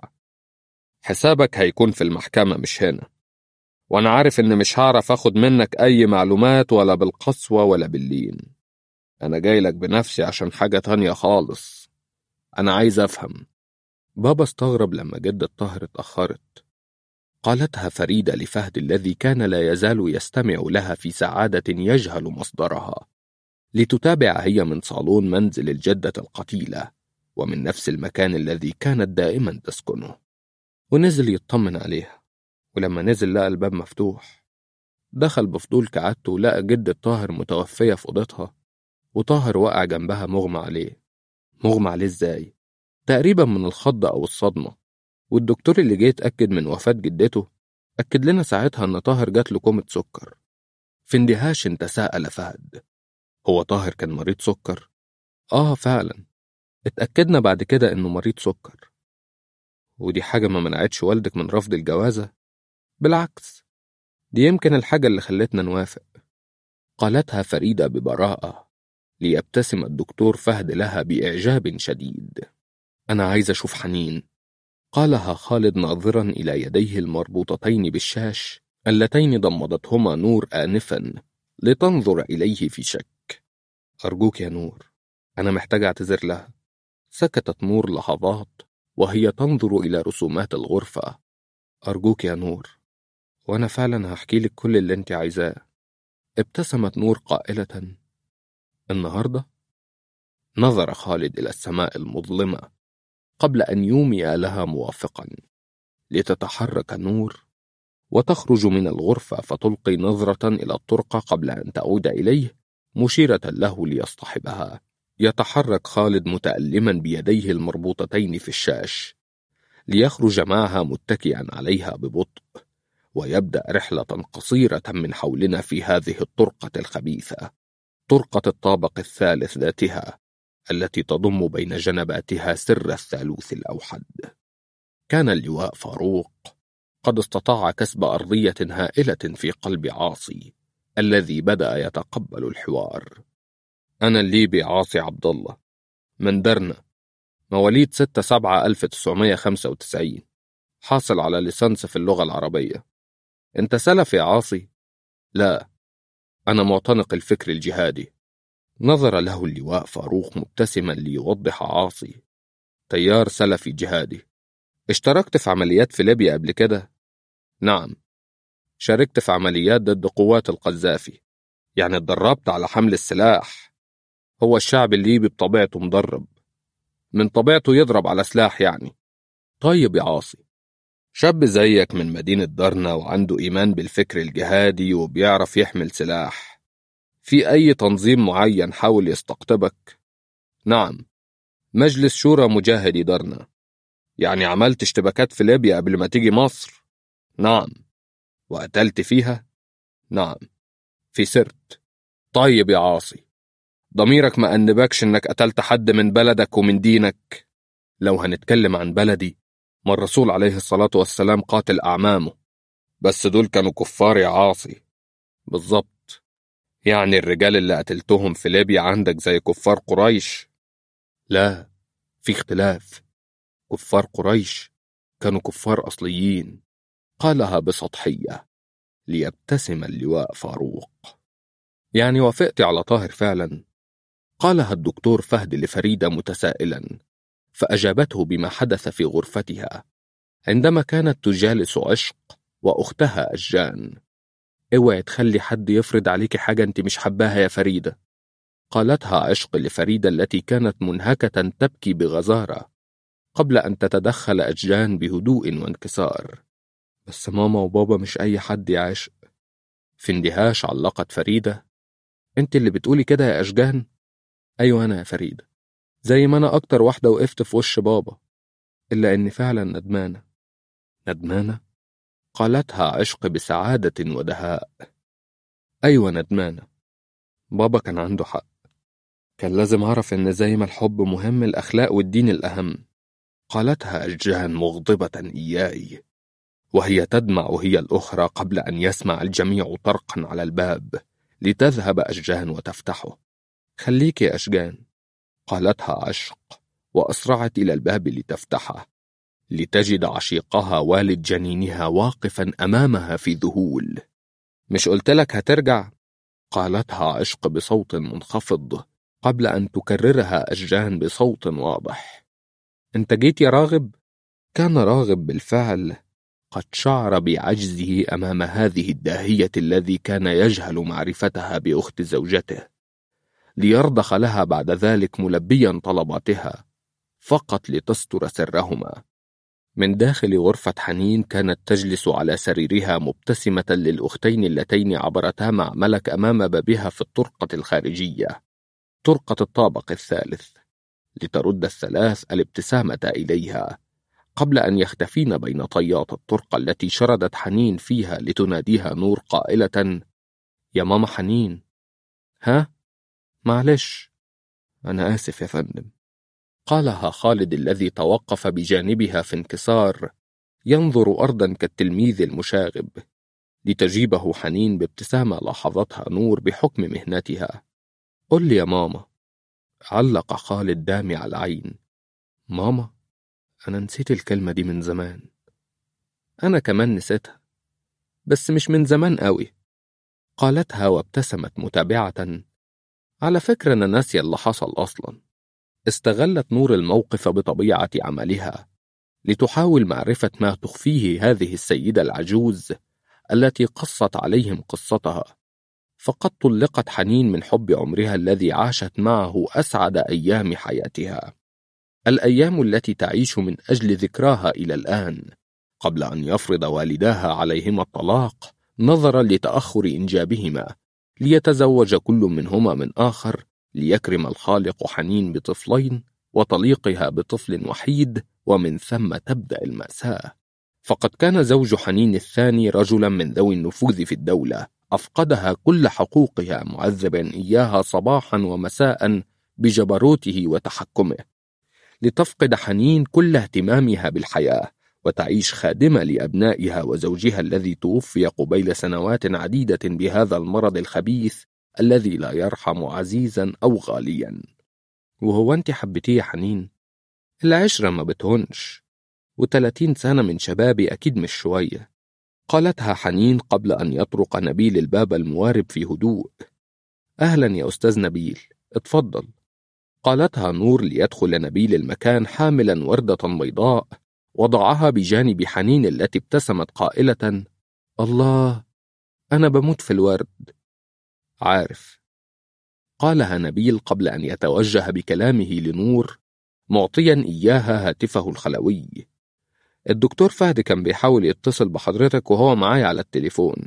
حسابك هيكون في المحكمة مش هنا وأنا عارف إن مش هعرف أخد منك أي معلومات ولا بالقسوة ولا باللين أنا جاي لك بنفسي عشان حاجة تانية خالص أنا عايز أفهم بابا استغرب لما جدة طاهر اتأخرت قالتها فريدة لفهد الذي كان لا يزال يستمع لها في سعادة يجهل مصدرها لتتابع هي من صالون منزل الجدة القتيلة ومن نفس المكان الذي كانت دائما تسكنه ونزل يطمن عليها ولما نزل لقى الباب مفتوح دخل بفضول كعادته ولقى جدة طاهر متوفية في أوضتها وطاهر وقع جنبها مغمى عليه مغمى عليه ازاي؟ تقريبا من الخضة أو الصدمة والدكتور اللي جه يتأكد من وفاة جدته أكد لنا ساعتها إن طاهر جات له كومة سكر في اندهاش تساءل فهد هو طاهر كان مريض سكر آه فعلا اتأكدنا بعد كده إنه مريض سكر ودي حاجة ما منعتش والدك من رفض الجوازة بالعكس دي يمكن الحاجة اللي خلتنا نوافق قالتها فريدة ببراءة ليبتسم الدكتور فهد لها بإعجاب شديد أنا عايز أشوف حنين قالها خالد ناظرا إلى يديه المربوطتين بالشاش اللتين ضمدتهما نور آنفا لتنظر إليه في شك أرجوك يا نور أنا محتاج أعتذر لها سكتت نور لحظات وهي تنظر إلى رسومات الغرفة أرجوك يا نور وأنا فعلا هحكي لك كل اللي أنت عايزاه ابتسمت نور قائلة النهاردة؟ نظر خالد إلى السماء المظلمة قبل أن يومي لها موافقا لتتحرك نور وتخرج من الغرفة فتلقي نظرة إلى الطرقة قبل أن تعود إليه مشيرة له ليصطحبها يتحرك خالد متألما بيديه المربوطتين في الشاش ليخرج معها متكئا عليها ببطء ويبدأ رحلة قصيرة من حولنا في هذه الطرقة الخبيثة طرقة الطابق الثالث ذاتها التي تضم بين جنباتها سر الثالوث الأوحد كان اللواء فاروق قد استطاع كسب أرضية هائلة في قلب عاصي الذي بدأ يتقبل الحوار أنا الليبي عاصي عبد الله من درنا مواليد 6 7 1995 حاصل على ليسانس في اللغة العربية أنت سلفي عاصي؟ لا أنا معتنق الفكر الجهادي نظر له اللواء فاروق مبتسما ليوضح عاصي تيار سلفي جهادي اشتركت في عمليات في ليبيا قبل كده؟ نعم شاركت في عمليات ضد قوات القذافي يعني اتدربت على حمل السلاح هو الشعب الليبي بطبيعته مدرب من طبيعته يضرب على سلاح يعني طيب يا عاصي شاب زيك من مدينة درنا وعنده إيمان بالفكر الجهادي وبيعرف يحمل سلاح في أي تنظيم معين حاول يستقطبك؟ نعم مجلس شورى مجاهدي درنا يعني عملت اشتباكات في ليبيا قبل ما تيجي مصر؟ نعم وقتلت فيها؟ نعم في سرت طيب يا عاصي ضميرك ما أنبكش إنك قتلت حد من بلدك ومن دينك لو هنتكلم عن بلدي ما الرسول عليه الصلاة والسلام قاتل أعمامه بس دول كانوا كفار يا عاصي بالظبط يعني الرجال اللي قتلتهم في ليبيا عندك زي كفار قريش لا في اختلاف كفار قريش كانوا كفار أصليين قالها بسطحية ليبتسم اللواء فاروق يعني وافقت على طاهر فعلا قالها الدكتور فهد لفريدة متسائلا فأجابته بما حدث في غرفتها عندما كانت تجالس عشق وأختها أجان اوعي تخلي حد يفرض عليك حاجة انت مش حباها يا فريدة قالتها عشق لفريدة التي كانت منهكة تبكي بغزارة قبل أن تتدخل أجان بهدوء وانكسار بس ماما وبابا مش أي حد يا عشق في اندهاش علقت فريدة انت اللي بتقولي كده يا أشجان أيوة أنا يا فريدة زي ما أنا أكتر واحدة وقفت في وش بابا إلا إني فعلا ندمانة ندمانة؟ قالتها عشق بسعادة ودهاء أيوة ندمانة بابا كان عنده حق كان لازم أعرف إن زي ما الحب مهم الأخلاق والدين الأهم قالتها أجان مغضبة إياي وهي تدمع هي الأخرى قبل أن يسمع الجميع طرقا على الباب لتذهب أشجان وتفتحه خليك يا أشجان قالتها عشق وأسرعت إلى الباب لتفتحه لتجد عشيقها والد جنينها واقفا أمامها في ذهول مش قلت لك هترجع؟ قالتها عشق بصوت منخفض قبل أن تكررها أشجان بصوت واضح أنت جيت يا راغب؟ كان راغب بالفعل قد شعر بعجزه أمام هذه الداهية الذي كان يجهل معرفتها بأخت زوجته ليرضخ لها بعد ذلك ملبيا طلباتها فقط لتستر سرهما من داخل غرفة حنين كانت تجلس على سريرها مبتسمة للأختين اللتين عبرتا مع ملك أمام بابها في الطرقة الخارجية طرقة الطابق الثالث لترد الثلاث الابتسامة إليها قبل أن يختفين بين طيات الطرقة التي شردت حنين فيها لتناديها نور قائلة يا ماما حنين ها؟ معلش أنا آسف يا فندم قالها خالد الذي توقف بجانبها في انكسار ينظر أرضا كالتلميذ المشاغب لتجيبه حنين بابتسامة لاحظتها نور بحكم مهنتها قل لي يا ماما علق خالد دامع العين ماما أنا نسيت الكلمة دي من زمان أنا كمان نسيتها بس مش من زمان قوي قالتها وابتسمت متابعة على فكرة أنا ناسية اللي حصل أصلا استغلت نور الموقف بطبيعة عملها لتحاول معرفة ما تخفيه هذه السيدة العجوز التي قصت عليهم قصتها فقد طلقت حنين من حب عمرها الذي عاشت معه أسعد أيام حياتها الأيام التي تعيش من أجل ذكراها إلى الآن قبل أن يفرض والداها عليهما الطلاق نظرا لتأخر إنجابهما ليتزوج كل منهما من آخر ليكرم الخالق حنين بطفلين وطليقها بطفل وحيد ومن ثم تبدأ المأساة فقد كان زوج حنين الثاني رجلا من ذوي النفوذ في الدولة أفقدها كل حقوقها معذبا إياها صباحا ومساء بجبروته وتحكمه لتفقد حنين كل اهتمامها بالحياة وتعيش خادمة لأبنائها وزوجها الذي توفي قبيل سنوات عديدة بهذا المرض الخبيث الذي لا يرحم عزيزا أو غاليا وهو أنت حبتيه يا حنين العشرة ما بتهونش وتلاتين سنة من شبابي أكيد مش شوية قالتها حنين قبل أن يطرق نبيل الباب الموارب في هدوء أهلا يا أستاذ نبيل اتفضل قالتها نور ليدخل نبيل المكان حاملا وردة بيضاء وضعها بجانب حنين التي ابتسمت قائلة الله أنا بموت في الورد عارف قالها نبيل قبل أن يتوجه بكلامه لنور معطيا إياها هاتفه الخلوي الدكتور فهد كان بيحاول يتصل بحضرتك وهو معايا على التليفون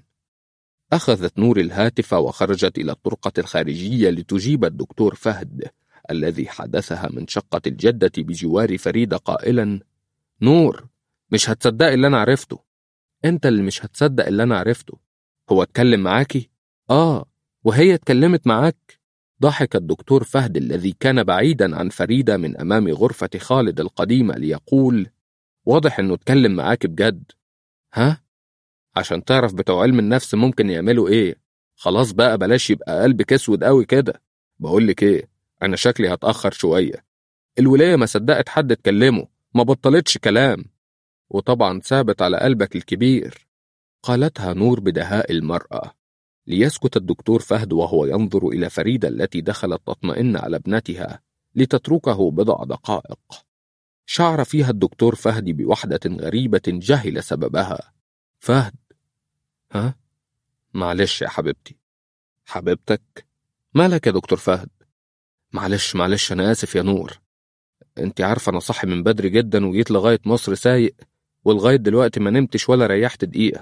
أخذت نور الهاتف وخرجت إلى الطرقة الخارجية لتجيب الدكتور فهد الذي حدثها من شقة الجدة بجوار فريدة قائلا نور مش هتصدق اللي أنا عرفته أنت اللي مش هتصدق اللي أنا عرفته هو اتكلم معاكي؟ آه وهي اتكلمت معاك؟ ضحك الدكتور فهد الذي كان بعيدا عن فريدة من أمام غرفة خالد القديمة ليقول واضح إنه اتكلم معاك بجد ها؟ عشان تعرف بتوع علم النفس ممكن يعملوا إيه خلاص بقى بلاش يبقى قلبك أسود قوي كده بقولك إيه أنا شكلي هتأخر شوية الولاية ما صدقت حد تكلمه ما بطلتش كلام وطبعا ثابت على قلبك الكبير قالتها نور بدهاء المرأة ليسكت الدكتور فهد وهو ينظر إلى فريدة التي دخلت تطمئن على ابنتها لتتركه بضع دقائق شعر فيها الدكتور فهد بوحدة غريبة جهل سببها فهد ها؟ معلش يا حبيبتي حبيبتك؟ مالك يا دكتور فهد؟ معلش معلش أنا آسف يا نور أنت عارفة أنا صاحي من بدري جدا وجيت لغاية مصر سايق ولغاية دلوقتي ما نمتش ولا ريحت دقيقة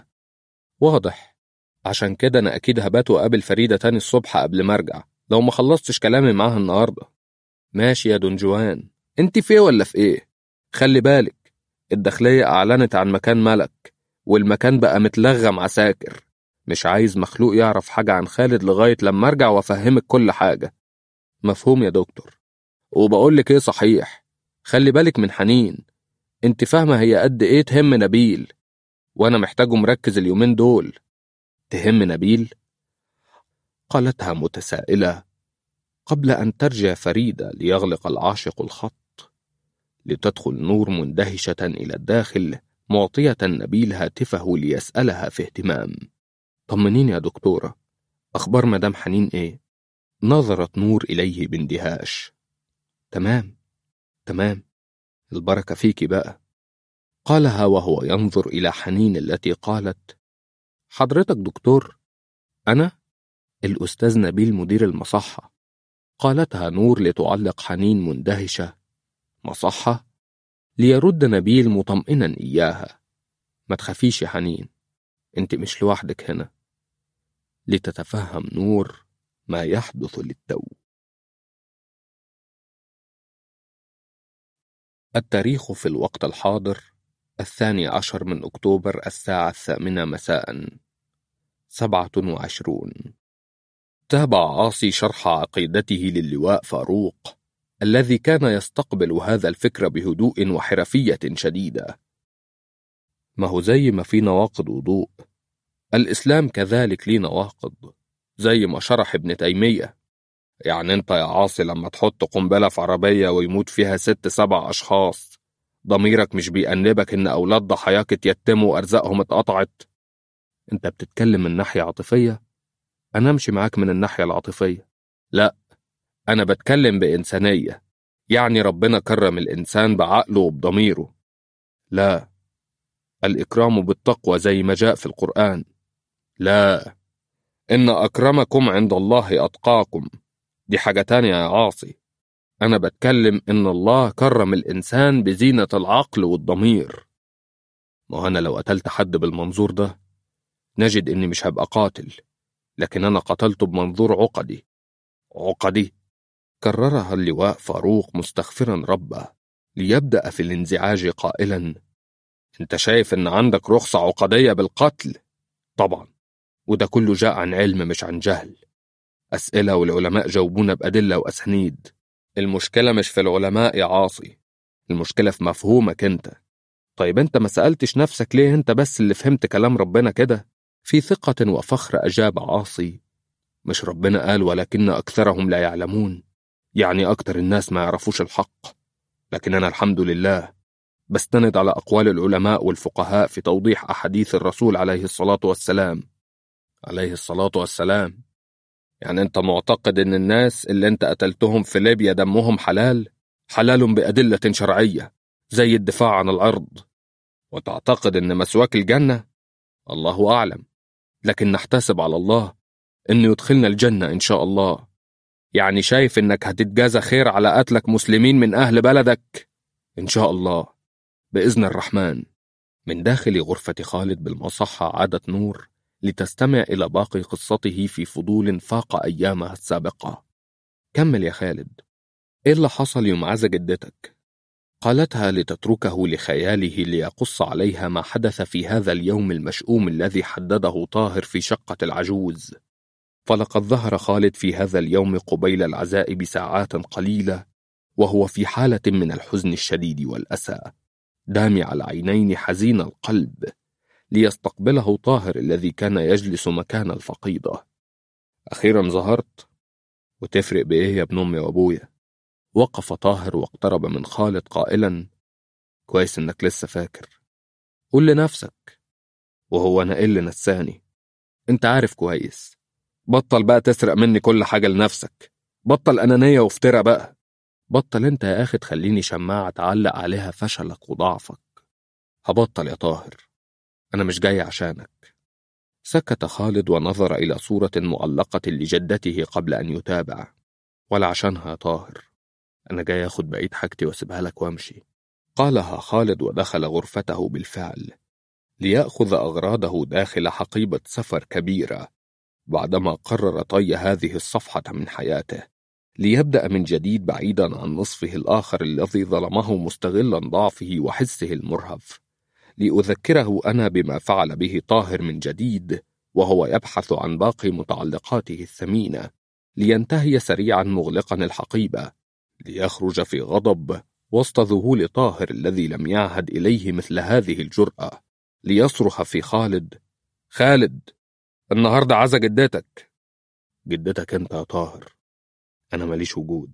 واضح عشان كده أنا أكيد هبات وأقابل فريدة تاني الصبح قبل ما أرجع لو ما خلصتش كلامي معاها النهاردة ماشي يا دونجوان أنت في إيه ولا في إيه؟ خلي بالك الداخلية أعلنت عن مكان ملك والمكان بقى متلغم عساكر مش عايز مخلوق يعرف حاجة عن خالد لغاية لما أرجع وأفهمك كل حاجة مفهوم يا دكتور وبقولك إيه صحيح خلي بالك من حنين انت فاهمة هي قد ايه تهم نبيل وانا محتاجه مركز اليومين دول تهم نبيل قالتها متسائلة قبل أن ترجع فريدة ليغلق العاشق الخط لتدخل نور مندهشة إلى الداخل معطية نبيل هاتفه ليسألها في اهتمام طمنيني يا دكتورة أخبار مدام حنين إيه؟ نظرت نور إليه باندهاش تمام تمام البركة فيكي بقى قالها وهو ينظر إلى حنين التي قالت حضرتك دكتور أنا؟ الأستاذ نبيل مدير المصحة قالتها نور لتعلق حنين مندهشة مصحة؟ ليرد نبيل مطمئنا إياها ما تخافيش يا حنين انت مش لوحدك هنا لتتفهم نور ما يحدث للتو التاريخ في الوقت الحاضر الثاني عشر من أكتوبر الساعة الثامنة مساء سبعة وعشرون تابع عاصي شرح عقيدته للواء فاروق الذي كان يستقبل هذا الفكر بهدوء وحرفية شديدة ما هو زي ما في نواقض وضوء الإسلام كذلك ليه نواقض زي ما شرح ابن تيمية يعني انت يا عاصي لما تحط قنبلة في عربية ويموت فيها ست سبع أشخاص ضميرك مش بيأنبك إن أولاد ضحاياك اتيتموا وأرزاقهم اتقطعت انت بتتكلم من ناحية عاطفية أنا أمشي معاك من الناحية العاطفية لا أنا بتكلم بإنسانية يعني ربنا كرم الإنسان بعقله وبضميره لا الإكرام بالتقوى زي ما جاء في القرآن لا إن أكرمكم عند الله أتقاكم دي حاجة تانية يا عاصي أنا بتكلم إن الله كرم الإنسان بزينة العقل والضمير ما أنا لو قتلت حد بالمنظور ده نجد إني مش هبقى قاتل لكن أنا قتلته بمنظور عقدي عقدي كررها اللواء فاروق مستغفرا ربه ليبدأ في الانزعاج قائلا انت شايف ان عندك رخصة عقدية بالقتل طبعا وده كله جاء عن علم مش عن جهل أسئلة والعلماء جاوبونا بأدلة وأسانيد المشكلة مش في العلماء يا عاصي المشكلة في مفهومك انت طيب انت ما سألتش نفسك ليه انت بس اللي فهمت كلام ربنا كده في ثقة وفخر أجاب عاصي مش ربنا قال ولكن أكثرهم لا يعلمون يعني أكتر الناس ما يعرفوش الحق لكن أنا الحمد لله بستند على أقوال العلماء والفقهاء في توضيح أحاديث الرسول عليه الصلاة والسلام عليه الصلاة والسلام يعني أنت معتقد إن الناس اللي أنت قتلتهم في ليبيا دمهم حلال حلال بأدلة شرعية زي الدفاع عن الأرض وتعتقد إن مسواك الجنة الله أعلم لكن نحتسب على الله إنه يدخلنا الجنة إن شاء الله يعني شايف إنك هتتجازى خير على قتلك مسلمين من أهل بلدك إن شاء الله بإذن الرحمن من داخل غرفة خالد بالمصحة عادت نور لتستمع إلى باقي قصته في فضول فاق أيامها السابقة كمل يا خالد إيه اللي حصل يوم عزا جدتك؟ قالتها لتتركه لخياله ليقص عليها ما حدث في هذا اليوم المشؤوم الذي حدده طاهر في شقة العجوز فلقد ظهر خالد في هذا اليوم قبيل العزاء بساعات قليلة وهو في حالة من الحزن الشديد والأسى دامع العينين حزين القلب ليستقبله طاهر الذي كان يجلس مكان الفقيدة أخيرا ظهرت وتفرق بإيه يا ابن أمي وأبويا وقف طاهر واقترب من خالد قائلا كويس إنك لسه فاكر قول لنفسك وهو أنا إيه اللي نساني أنت عارف كويس بطل بقى تسرق مني كل حاجة لنفسك بطل أنانية وافترى بقى بطل أنت يا أخي تخليني شماعة تعلق عليها فشلك وضعفك هبطل يا طاهر أنا مش جاي عشانك سكت خالد ونظر إلى صورة معلقة لجدته قبل أن يتابع ولا عشانها يا طاهر أنا جاي أخد بقية حاجتي وأسيبها لك وأمشي قالها خالد ودخل غرفته بالفعل ليأخذ أغراضه داخل حقيبة سفر كبيرة بعدما قرر طي هذه الصفحة من حياته ليبدأ من جديد بعيدا عن نصفه الآخر الذي ظلمه مستغلا ضعفه وحسه المرهف لأذكره أنا بما فعل به طاهر من جديد وهو يبحث عن باقي متعلقاته الثمينة لينتهي سريعا مغلقا الحقيبة ليخرج في غضب وسط ذهول طاهر الذي لم يعهد إليه مثل هذه الجرأة ليصرخ في خالد خالد النهاردة عزا جدتك جدتك انت يا طاهر أنا ماليش وجود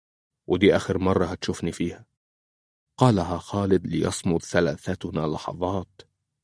ودي آخر مرة هتشوفني فيها قالها خالد ليصمد ثلاثتنا لحظات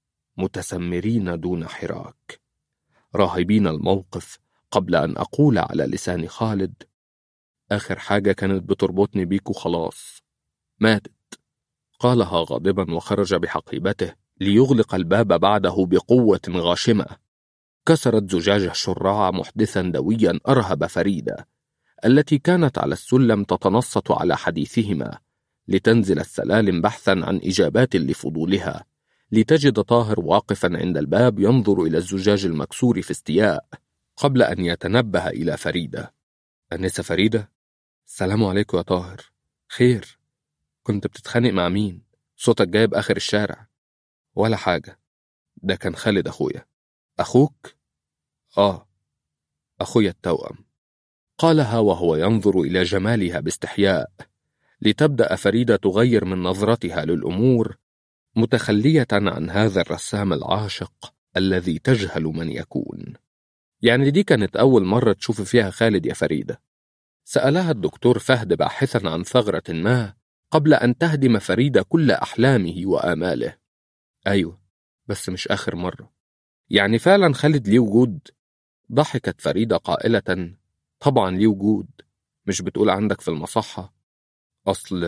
متسمرين دون حراك راهبين الموقف قبل أن أقول على لسان خالد آخر حاجة كانت بتربطني بيك وخلاص ماتت قالها غاضبا وخرج بحقيبته ليغلق الباب بعده بقوة غاشمة كسرت زجاج الشراع محدثا دويا أرهب فريدة التي كانت على السلم تتنصت على حديثهما لتنزل السلالم بحثا عن إجابات لفضولها لتجد طاهر واقفا عند الباب ينظر إلى الزجاج المكسور في استياء قبل أن يتنبه إلى فريدة أنسة فريدة السلام عليكم يا طاهر خير كنت بتتخانق مع مين صوتك جايب آخر الشارع ولا حاجة ده كان خالد أخويا أخوك؟ آه أخويا التوأم قالها وهو ينظر إلى جمالها باستحياء لتبدأ فريدة تغير من نظرتها للأمور متخلية عن هذا الرسام العاشق الذي تجهل من يكون يعني دي كانت أول مرة تشوف فيها خالد يا فريدة سألها الدكتور فهد باحثا عن ثغرة ما قبل أن تهدم فريدة كل أحلامه وآماله أيوة بس مش آخر مرة يعني فعلا خالد ليه وجود ضحكت فريدة قائلة طبعا ليه وجود مش بتقول عندك في المصحة أصل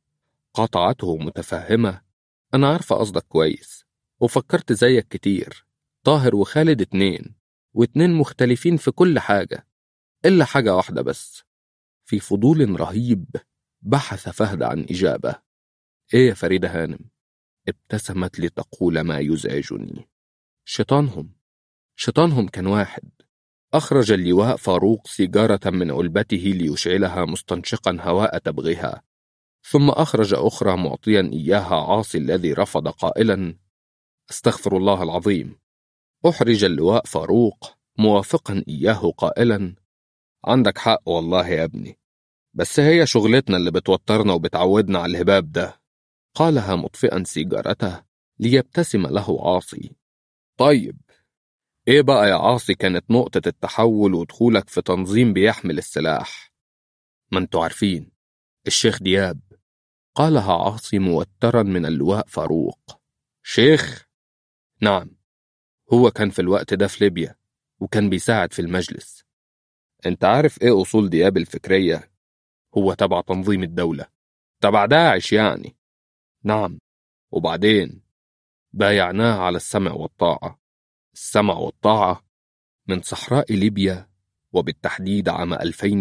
قاطعته متفهمة أنا عارفة قصدك كويس وفكرت زيك كتير طاهر وخالد اتنين واتنين مختلفين في كل حاجة إلا حاجة واحدة بس في فضول رهيب بحث فهد عن إجابة إيه يا فريدة هانم؟ ابتسمت لتقول ما يزعجني شيطانهم شيطانهم كان واحد أخرج اللواء فاروق سيجارة من علبته ليشعلها مستنشقا هواء تبغها ثم أخرج أخرى معطيا إياها عاصي الذي رفض قائلا استغفر الله العظيم أحرج اللواء فاروق موافقا إياه قائلا عندك حق والله يا ابني بس هي شغلتنا اللي بتوترنا وبتعودنا على الهباب ده قالها مطفئا سيجارته ليبتسم له عاصي طيب ايه بقى يا عاصي كانت نقطة التحول ودخولك في تنظيم بيحمل السلاح ما انتوا عارفين الشيخ دياب قالها عاصي موترا من اللواء فاروق شيخ نعم هو كان في الوقت ده في ليبيا وكان بيساعد في المجلس انت عارف ايه اصول دياب الفكرية هو تبع تنظيم الدولة تبع داعش يعني نعم وبعدين بايعناه على السمع والطاعة السمع والطاعة من صحراء ليبيا وبالتحديد عام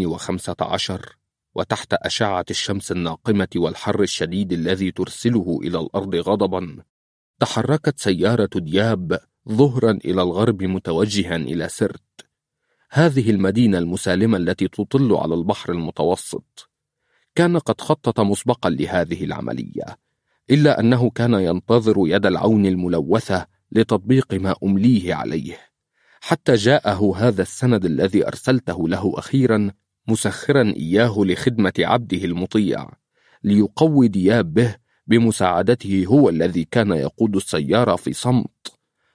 2015 وتحت أشعة الشمس الناقمة والحر الشديد الذي ترسله إلى الأرض غضبا تحركت سيارة دياب ظهرا إلى الغرب متوجها إلى سرت هذه المدينة المسالمة التي تطل على البحر المتوسط كان قد خطط مسبقا لهذه العملية إلا أنه كان ينتظر يد العون الملوثة لتطبيق ما أمليه عليه حتى جاءه هذا السند الذي أرسلته له أخيرا مسخرا إياه لخدمة عبده المطيع ليقوي دياب به بمساعدته هو الذي كان يقود السيارة في صمت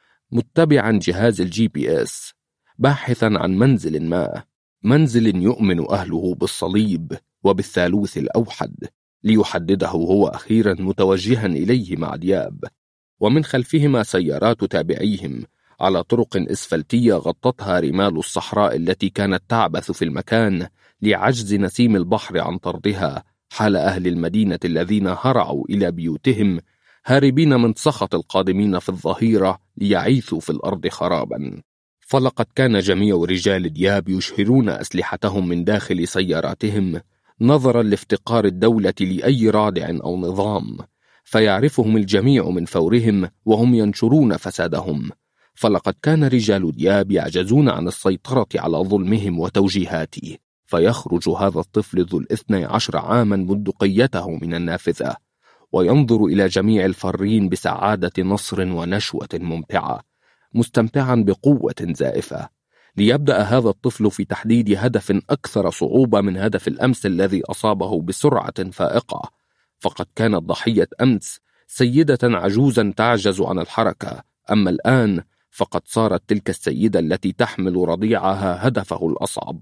متبعا جهاز الجي بي اس باحثا عن منزل ما منزل يؤمن أهله بالصليب وبالثالوث الأوحد ليحدده هو أخيرا متوجها إليه مع دياب ومن خلفهما سيارات تابعيهم على طرق إسفلتية غطتها رمال الصحراء التي كانت تعبث في المكان لعجز نسيم البحر عن طردها حال أهل المدينة الذين هرعوا إلى بيوتهم هاربين من سخط القادمين في الظهيرة ليعيثوا في الأرض خرابا فلقد كان جميع رجال دياب يشهرون أسلحتهم من داخل سياراتهم نظرا لافتقار الدولة لأي رادع أو نظام فيعرفهم الجميع من فورهم وهم ينشرون فسادهم فلقد كان رجال دياب يعجزون عن السيطرة على ظلمهم وتوجيهاته فيخرج هذا الطفل ذو الاثني عشر عاما بندقيته من النافذة وينظر إلى جميع الفارين بسعادة نصر ونشوة ممتعة مستمتعا بقوة زائفة ليبدأ هذا الطفل في تحديد هدف أكثر صعوبة من هدف الأمس الذي أصابه بسرعة فائقة فقد كانت ضحية أمس سيدة عجوزا تعجز عن الحركة أما الآن فقد صارت تلك السيدة التي تحمل رضيعها هدفه الأصعب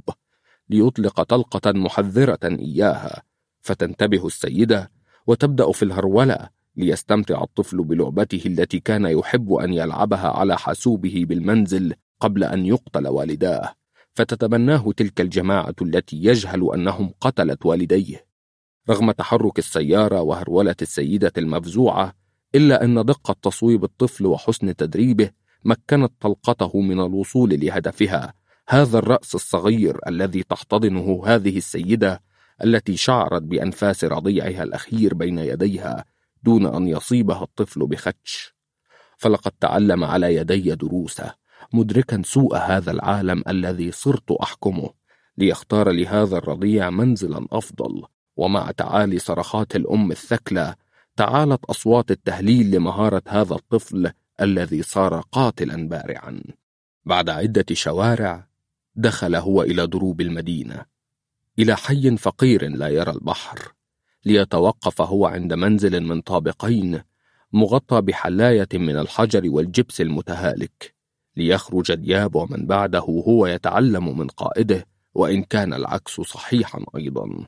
ليطلق طلقة محذرة إياها فتنتبه السيدة وتبدأ في الهرولة ليستمتع الطفل بلعبته التي كان يحب أن يلعبها على حاسوبه بالمنزل قبل أن يقتل والداه فتتبناه تلك الجماعة التي يجهل أنهم قتلت والديه رغم تحرك السيارة وهرولة السيدة المفزوعة إلا أن دقة تصويب الطفل وحسن تدريبه مكنت طلقته من الوصول لهدفها هذا الرأس الصغير الذي تحتضنه هذه السيدة التي شعرت بأنفاس رضيعها الأخير بين يديها دون أن يصيبها الطفل بخدش فلقد تعلم على يدي دروسه مدركا سوء هذا العالم الذي صرت أحكمه ليختار لهذا الرضيع منزلا أفضل ومع تعالي صرخات الأم الثكلى تعالت أصوات التهليل لمهارة هذا الطفل الذي صار قاتلا بارعا بعد عدة شوارع دخل هو إلى دروب المدينة إلى حي فقير لا يرى البحر ليتوقف هو عند منزل من طابقين مغطى بحلاية من الحجر والجبس المتهالك ليخرج دياب ومن بعده هو يتعلم من قائده وإن كان العكس صحيحا أيضا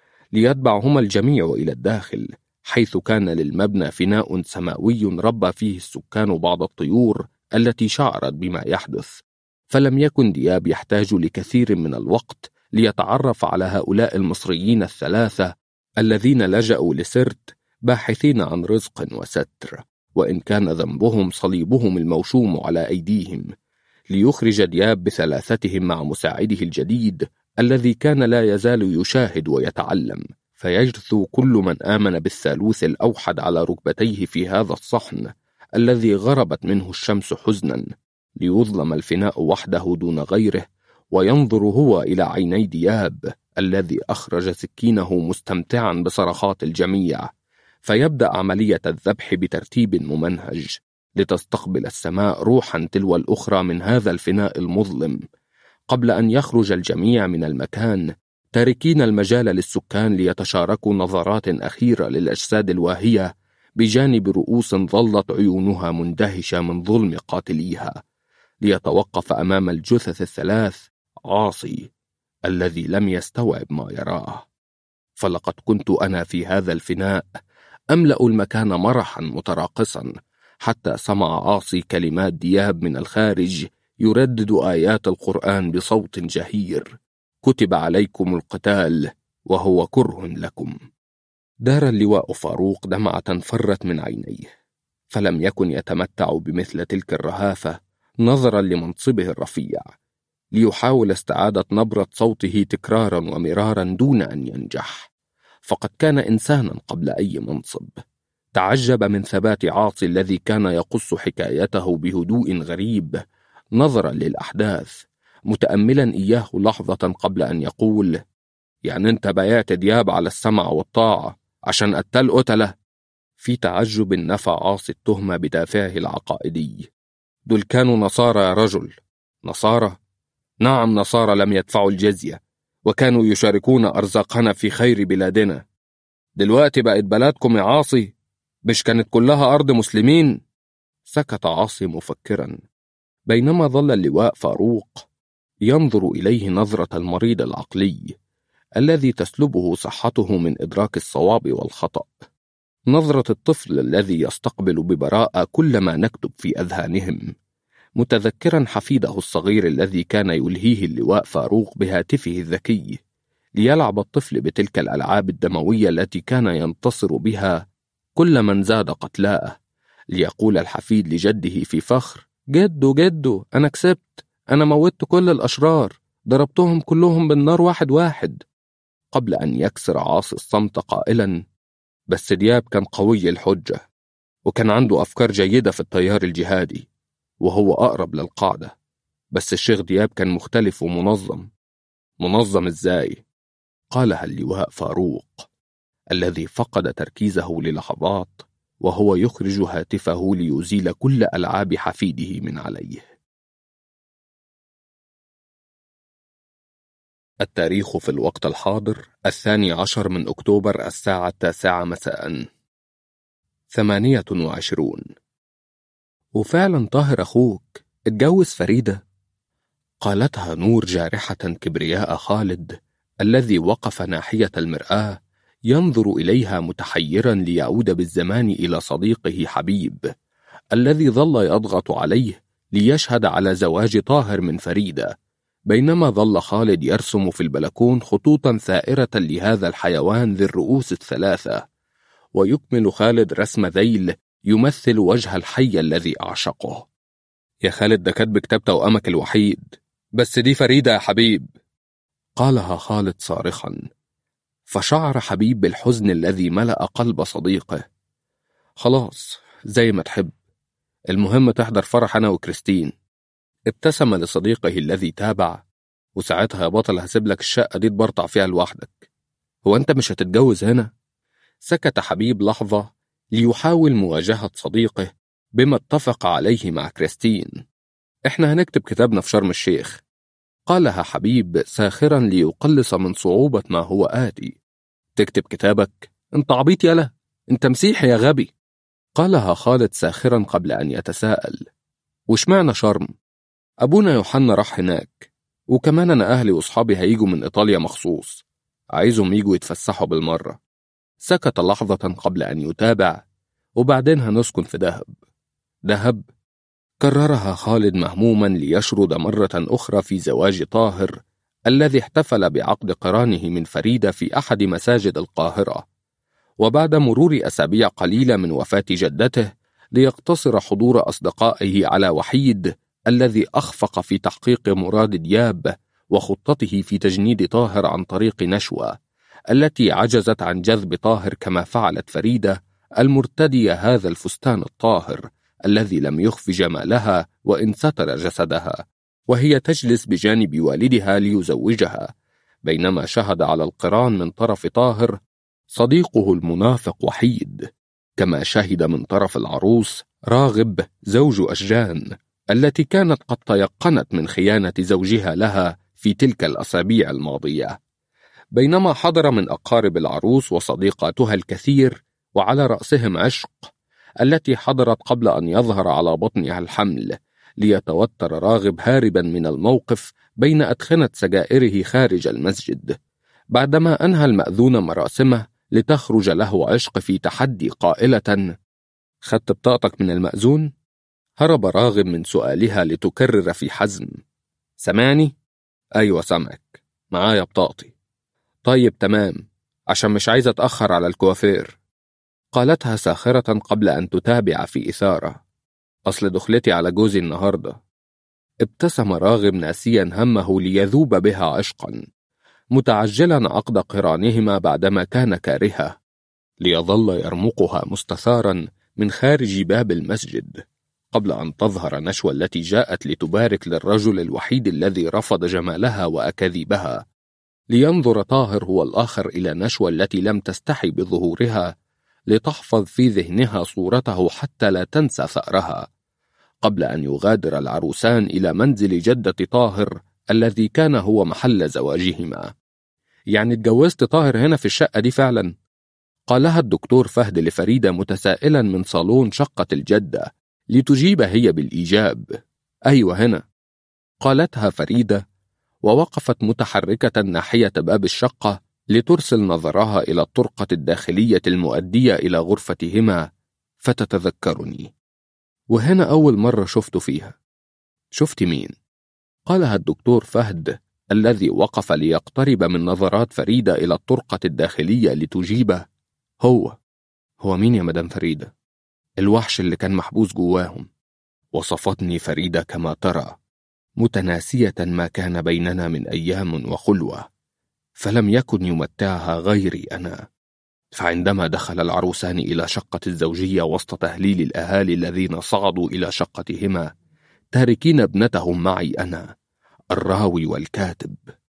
ليتبعهما الجميع إلى الداخل حيث كان للمبنى فناء سماوي ربى فيه السكان بعض الطيور التي شعرت بما يحدث فلم يكن دياب يحتاج لكثير من الوقت ليتعرف على هؤلاء المصريين الثلاثة الذين لجأوا لسرت باحثين عن رزق وستر وإن كان ذنبهم صليبهم الموشوم على أيديهم ليخرج دياب بثلاثتهم مع مساعده الجديد الذي كان لا يزال يشاهد ويتعلم فيجثو كل من آمن بالثالوث الأوحد على ركبتيه في هذا الصحن الذي غربت منه الشمس حزنا ليظلم الفناء وحده دون غيره وينظر هو إلى عيني دياب الذي أخرج سكينه مستمتعا بصرخات الجميع فيبدأ عملية الذبح بترتيب ممنهج لتستقبل السماء روحا تلو الأخرى من هذا الفناء المظلم قبل أن يخرج الجميع من المكان تاركين المجال للسكان ليتشاركوا نظرات أخيرة للأجساد الواهية بجانب رؤوس ظلت عيونها مندهشة من ظلم قاتليها ليتوقف أمام الجثث الثلاث عاصي الذي لم يستوعب ما يراه فلقد كنت أنا في هذا الفناء أملأ المكان مرحا متراقصا حتى سمع عاصي كلمات دياب من الخارج يردد آيات القرآن بصوت جهير كتب عليكم القتال وهو كره لكم دار اللواء فاروق دمعة فرت من عينيه فلم يكن يتمتع بمثل تلك الرهافة نظرا لمنصبه الرفيع ليحاول استعادة نبرة صوته تكرارا ومرارا دون أن ينجح فقد كان إنسانا قبل أي منصب تعجب من ثبات عاصي الذي كان يقص حكايته بهدوء غريب نظرا للأحداث متأملا إياه لحظة قبل أن يقول يعني أنت بيات دياب على السمع والطاعة عشان قتل قتلة في تعجب نفى عاصي التهمة بدافعه العقائدي دول كانوا نصارى يا رجل نصارى نعم نصارى لم يدفعوا الجزية وكانوا يشاركون أرزاقنا في خير بلادنا دلوقتي بقت بلادكم يا عاصي مش كانت كلها أرض مسلمين سكت عاصي مفكرا بينما ظل اللواء فاروق ينظر إليه نظرة المريض العقلي الذي تسلبه صحته من إدراك الصواب والخطأ نظرة الطفل الذي يستقبل ببراءة كل ما نكتب في أذهانهم متذكرا حفيده الصغير الذي كان يلهيه اللواء فاروق بهاتفه الذكي ليلعب الطفل بتلك الألعاب الدموية التي كان ينتصر بها كل من زاد قتلاءه ليقول الحفيد لجده في فخر جدو جدو أنا كسبت أنا موتت كل الأشرار ضربتهم كلهم بالنار واحد واحد قبل أن يكسر عاصي الصمت قائلا بس دياب كان قوي الحجة وكان عنده أفكار جيدة في التيار الجهادي وهو أقرب للقاعدة بس الشيخ دياب كان مختلف ومنظم منظم إزاي؟ قالها اللواء فاروق الذي فقد تركيزه للحظات وهو يخرج هاتفه ليزيل كل ألعاب حفيده من عليه التاريخ في الوقت الحاضر الثاني عشر من أكتوبر الساعة التاسعة مساء ثمانية وعشرون وفعلا طاهر أخوك اتجوز فريدة قالتها نور جارحة كبرياء خالد الذي وقف ناحية المرآة ينظر إليها متحيرا ليعود بالزمان إلى صديقه حبيب الذي ظل يضغط عليه ليشهد على زواج طاهر من فريدة بينما ظل خالد يرسم في البلكون خطوطا ثائرة لهذا الحيوان ذي الرؤوس الثلاثة ويكمل خالد رسم ذيل يمثل وجه الحي الذي أعشقه يا خالد ده كاتب كتاب توأمك الوحيد بس دي فريدة يا حبيب قالها خالد صارخا فشعر حبيب بالحزن الذي ملأ قلب صديقه خلاص زي ما تحب المهم تحضر فرح أنا وكريستين ابتسم لصديقه الذي تابع وساعتها يا بطل هسيب لك الشقة دي تبرطع فيها لوحدك هو أنت مش هتتجوز هنا؟ سكت حبيب لحظة ليحاول مواجهة صديقه بما اتفق عليه مع كريستين احنا هنكتب كتابنا في شرم الشيخ قالها حبيب ساخرا ليقلص من صعوبة ما هو آتي تكتب كتابك انت عبيط يالا انت مسيحي يا غبي قالها خالد ساخرا قبل أن يتساءل وش معنى شرم؟ أبونا يوحنا راح هناك وكمان أنا أهلي وأصحابي هيجوا من إيطاليا مخصوص عايزهم يجوا يتفسحوا بالمرة سكت لحظة قبل أن يتابع وبعدين هنسكن في دهب دهب كررها خالد مهموما ليشرد مرة أخرى في زواج طاهر الذي احتفل بعقد قرانه من فريدة في أحد مساجد القاهرة وبعد مرور أسابيع قليلة من وفاة جدته ليقتصر حضور أصدقائه على وحيد الذي أخفق في تحقيق مراد دياب وخطته في تجنيد طاهر عن طريق نشوى التي عجزت عن جذب طاهر كما فعلت فريدة المرتدية هذا الفستان الطاهر الذي لم يخف جمالها وإن ستر جسدها وهي تجلس بجانب والدها ليزوجها بينما شهد على القران من طرف طاهر صديقه المنافق وحيد كما شهد من طرف العروس راغب زوج أشجان التي كانت قد تيقنت من خيانة زوجها لها في تلك الأسابيع الماضية بينما حضر من أقارب العروس وصديقاتها الكثير وعلى رأسهم عشق التي حضرت قبل أن يظهر على بطنها الحمل ليتوتر راغب هاربا من الموقف بين أدخنة سجائره خارج المسجد بعدما أنهى المأذون مراسمه لتخرج له عشق في تحدي قائلة خدت بطاقتك من المأذون؟ هرب راغب من سؤالها لتكرر في حزم سمعني؟ أيوة سمعك معايا بطاقتي طيب تمام عشان مش عايزة أتأخر على الكوافير قالتها ساخرة قبل أن تتابع في إثارة أصل دخلتي على جوزي النهاردة ابتسم راغب ناسيا همه ليذوب بها عشقا متعجلا عقد قرانهما بعدما كان كارها ليظل يرمقها مستثارا من خارج باب المسجد قبل أن تظهر نشوى التي جاءت لتبارك للرجل الوحيد الذي رفض جمالها وأكاذيبها لينظر طاهر هو الآخر إلى نشوى التي لم تستحي بظهورها لتحفظ في ذهنها صورته حتى لا تنسى ثأرها قبل أن يغادر العروسان إلى منزل جدة طاهر الذي كان هو محل زواجهما يعني اتجوزت طاهر هنا في الشقة دي فعلا قالها الدكتور فهد لفريدة متسائلا من صالون شقة الجدة لتجيب هي بالإيجاب أيوة هنا قالتها فريدة ووقفت متحركة ناحية باب الشقة لترسل نظرها إلى الطرقة الداخلية المؤدية إلى غرفتهما فتتذكرني وهنا أول مرة شفت فيها شفت مين؟ قالها الدكتور فهد الذي وقف ليقترب من نظرات فريدة إلى الطرقة الداخلية لتجيبه هو هو مين يا مدام فريدة؟ الوحش اللي كان محبوس جواهم وصفتني فريدة كما ترى متناسية ما كان بيننا من أيام وخلوة فلم يكن يمتعها غيري أنا فعندما دخل العروسان إلى شقة الزوجية وسط تهليل الأهالي الذين صعدوا إلى شقتهما تاركين ابنتهم معي أنا الراوي والكاتب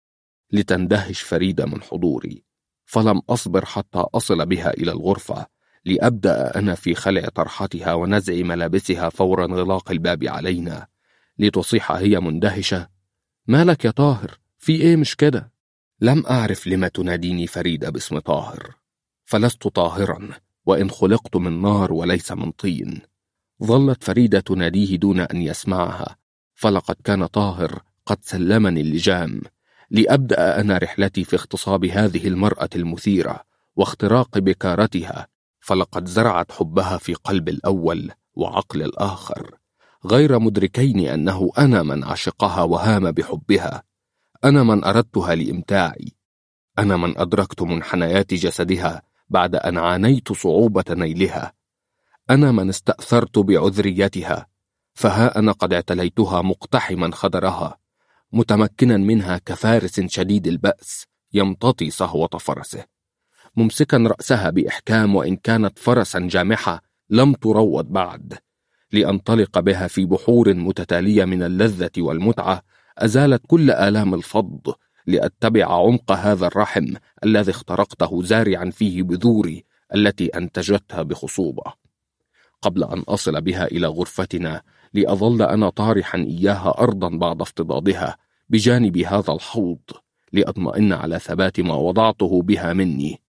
لتندهش فريدة من حضوري فلم أصبر حتى أصل بها إلى الغرفة لأبدأ أنا في خلع طرحتها ونزع ملابسها فور انغلاق الباب علينا لتصيح هي مندهشة مالك يا طاهر في إيه مش كده لم أعرف لما تناديني فريدة باسم طاهر فلست طاهرا وإن خلقت من نار وليس من طين ظلت فريدة تناديه دون أن يسمعها فلقد كان طاهر قد سلمني اللجام لأبدأ أنا رحلتي في اغتصاب هذه المرأة المثيرة واختراق بكارتها فلقد زرعت حبها في قلب الأول وعقل الآخر غير مدركين أنه أنا من عشقها وهام بحبها أنا من أردتها لإمتاعي أنا من أدركت منحنيات جسدها بعد أن عانيت صعوبة نيلها أنا من استأثرت بعذريتها فها أنا قد اعتليتها مقتحما خدرها متمكنا منها كفارس شديد البأس يمتطي صهوة فرسه ممسكا رأسها بإحكام وإن كانت فرسا جامحة لم تروض بعد لأنطلق بها في بحور متتالية من اللذة والمتعة أزالت كل آلام الفض لأتبع عمق هذا الرحم الذي اخترقته زارعا فيه بذوري التي أنتجتها بخصوبة قبل أن أصل بها إلى غرفتنا لأظل أنا طارحا إياها أرضا بعد افتضاضها بجانب هذا الحوض لأطمئن على ثبات ما وضعته بها مني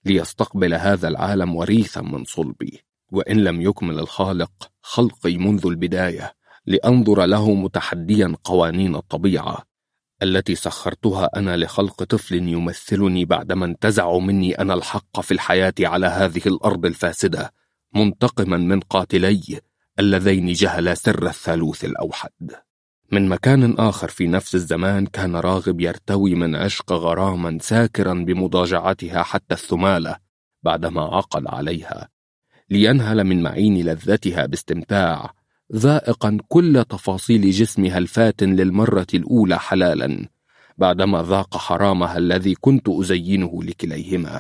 ليستقبل هذا العالم وريثا من صلبي وإن لم يكمل الخالق خلقي منذ البداية لأنظر له متحديا قوانين الطبيعة التي سخرتها أنا لخلق طفل يمثلني بعدما انتزعوا مني أنا الحق في الحياة على هذه الأرض الفاسدة منتقما من قاتلي اللذين جهلا سر الثالوث الأوحد من مكان آخر في نفس الزمان كان راغب يرتوي من عشق غراما ساكرا بمضاجعتها حتى الثمالة بعدما عقل عليها لينهل من معين لذتها باستمتاع ذائقا كل تفاصيل جسمها الفاتن للمرة الأولى حلالا بعدما ذاق حرامها الذي كنت أزينه لكليهما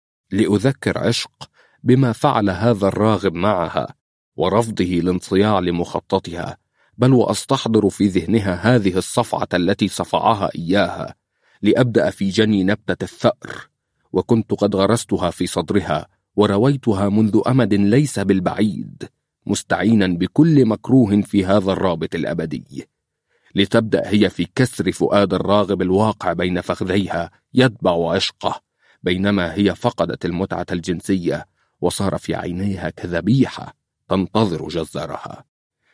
لأذكر عشق بما فعل هذا الراغب معها ورفضه الانصياع لمخططها بل وأستحضر في ذهنها هذه الصفعة التي صفعها إياها لأبدأ في جني نبتة الثأر وكنت قد غرستها في صدرها ورويتها منذ أمد ليس بالبعيد مستعينا بكل مكروه في هذا الرابط الأبدي لتبدأ هي في كسر فؤاد الراغب الواقع بين فخذيها يتبع عشقه بينما هي فقدت المتعة الجنسية وصار في عينيها كذبيحة تنتظر جزارها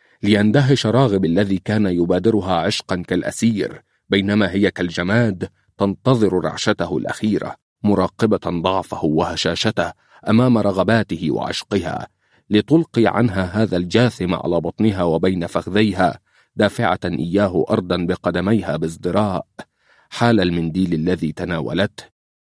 ليندهش راغب الذي كان يبادرها عشقا كالأسير بينما هي كالجماد تنتظر رعشته الأخيرة مراقبة ضعفه وهشاشته أمام رغباته وعشقها لتلقي عنها هذا الجاثم على بطنها وبين فخذيها دافعة إياه أرضا بقدميها بازدراء حال المنديل الذي تناولته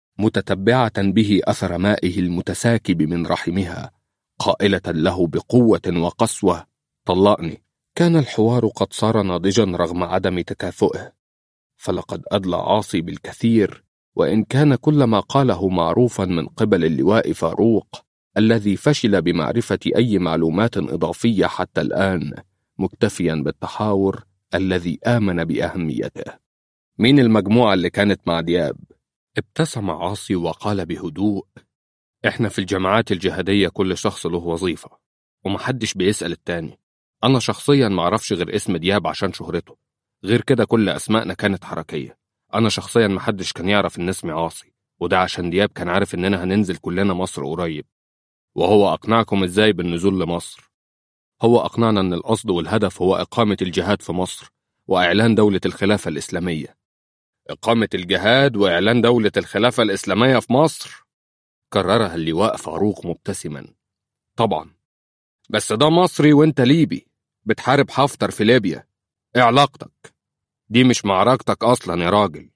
متتبعة به أثر مائه المتساكب من رحمها قائلة له بقوة وقسوة طلقني كان الحوار قد صار ناضجا رغم عدم تكافؤه فلقد أدلى عاصي بالكثير وإن كان كل ما قاله معروفا من قبل اللواء فاروق الذي فشل بمعرفة أي معلومات إضافية حتى الآن مكتفيا بالتحاور الذي آمن بأهميته مين المجموعة اللي كانت مع دياب؟ ابتسم عاصي وقال بهدوء احنا في الجماعات الجهادية كل شخص له وظيفة ومحدش بيسأل التاني أنا شخصيا معرفش غير اسم دياب عشان شهرته غير كده كل أسمائنا كانت حركية أنا شخصيا محدش كان يعرف إن اسمي عاصي وده عشان دياب كان عارف إننا هننزل كلنا مصر قريب وهو أقنعكم إزاي بالنزول لمصر هو أقنعنا أن القصد والهدف هو إقامة الجهاد في مصر وإعلان دولة الخلافة الإسلامية إقامة الجهاد وإعلان دولة الخلافة الإسلامية في مصر كررها اللواء فاروق مبتسما طبعا بس ده مصري وانت ليبي بتحارب حفتر في ليبيا ايه علاقتك دي مش معركتك اصلا يا راجل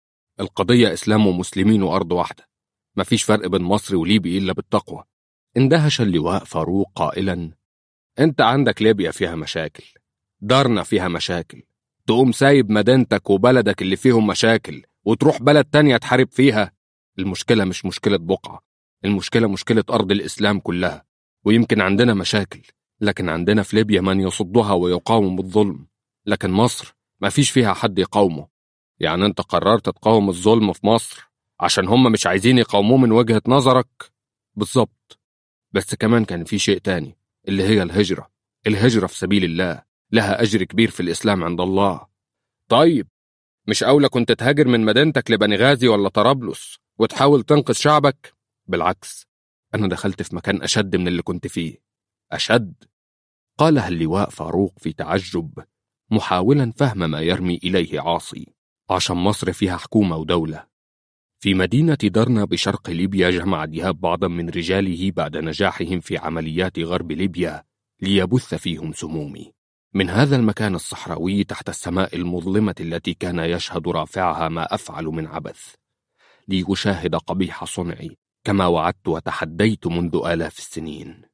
القضية اسلام ومسلمين وارض واحدة مفيش فرق بين مصري وليبي الا بالتقوى اندهش اللواء فاروق قائلا انت عندك ليبيا فيها مشاكل دارنا فيها مشاكل تقوم سايب مدينتك وبلدك اللي فيهم مشاكل وتروح بلد تانية تحارب فيها المشكلة مش مشكلة بقعة المشكلة مشكلة أرض الإسلام كلها ويمكن عندنا مشاكل لكن عندنا في ليبيا من يصدها ويقاوم بالظلم لكن مصر ما فيش فيها حد يقاومه يعني انت قررت تقاوم الظلم في مصر عشان هم مش عايزين يقاوموه من وجهة نظرك بالظبط بس كمان كان في شيء تاني اللي هي الهجرة الهجرة في سبيل الله لها أجر كبير في الإسلام عند الله طيب مش أولى كنت تهاجر من مدينتك لبنغازي ولا طرابلس وتحاول تنقذ شعبك بالعكس أنا دخلت في مكان أشد من اللي كنت فيه أشد قالها اللواء فاروق في تعجب محاولا فهم ما يرمي إليه عاصي عشان مصر فيها حكومة ودولة في مدينة درنا بشرق ليبيا جمع دياب بعضا من رجاله بعد نجاحهم في عمليات غرب ليبيا ليبث فيهم سمومي من هذا المكان الصحراوي تحت السماء المظلمة التي كان يشهد رافعها ما أفعل من عبث ليشاهد قبيح صنعي كما وعدت وتحديت منذ آلاف السنين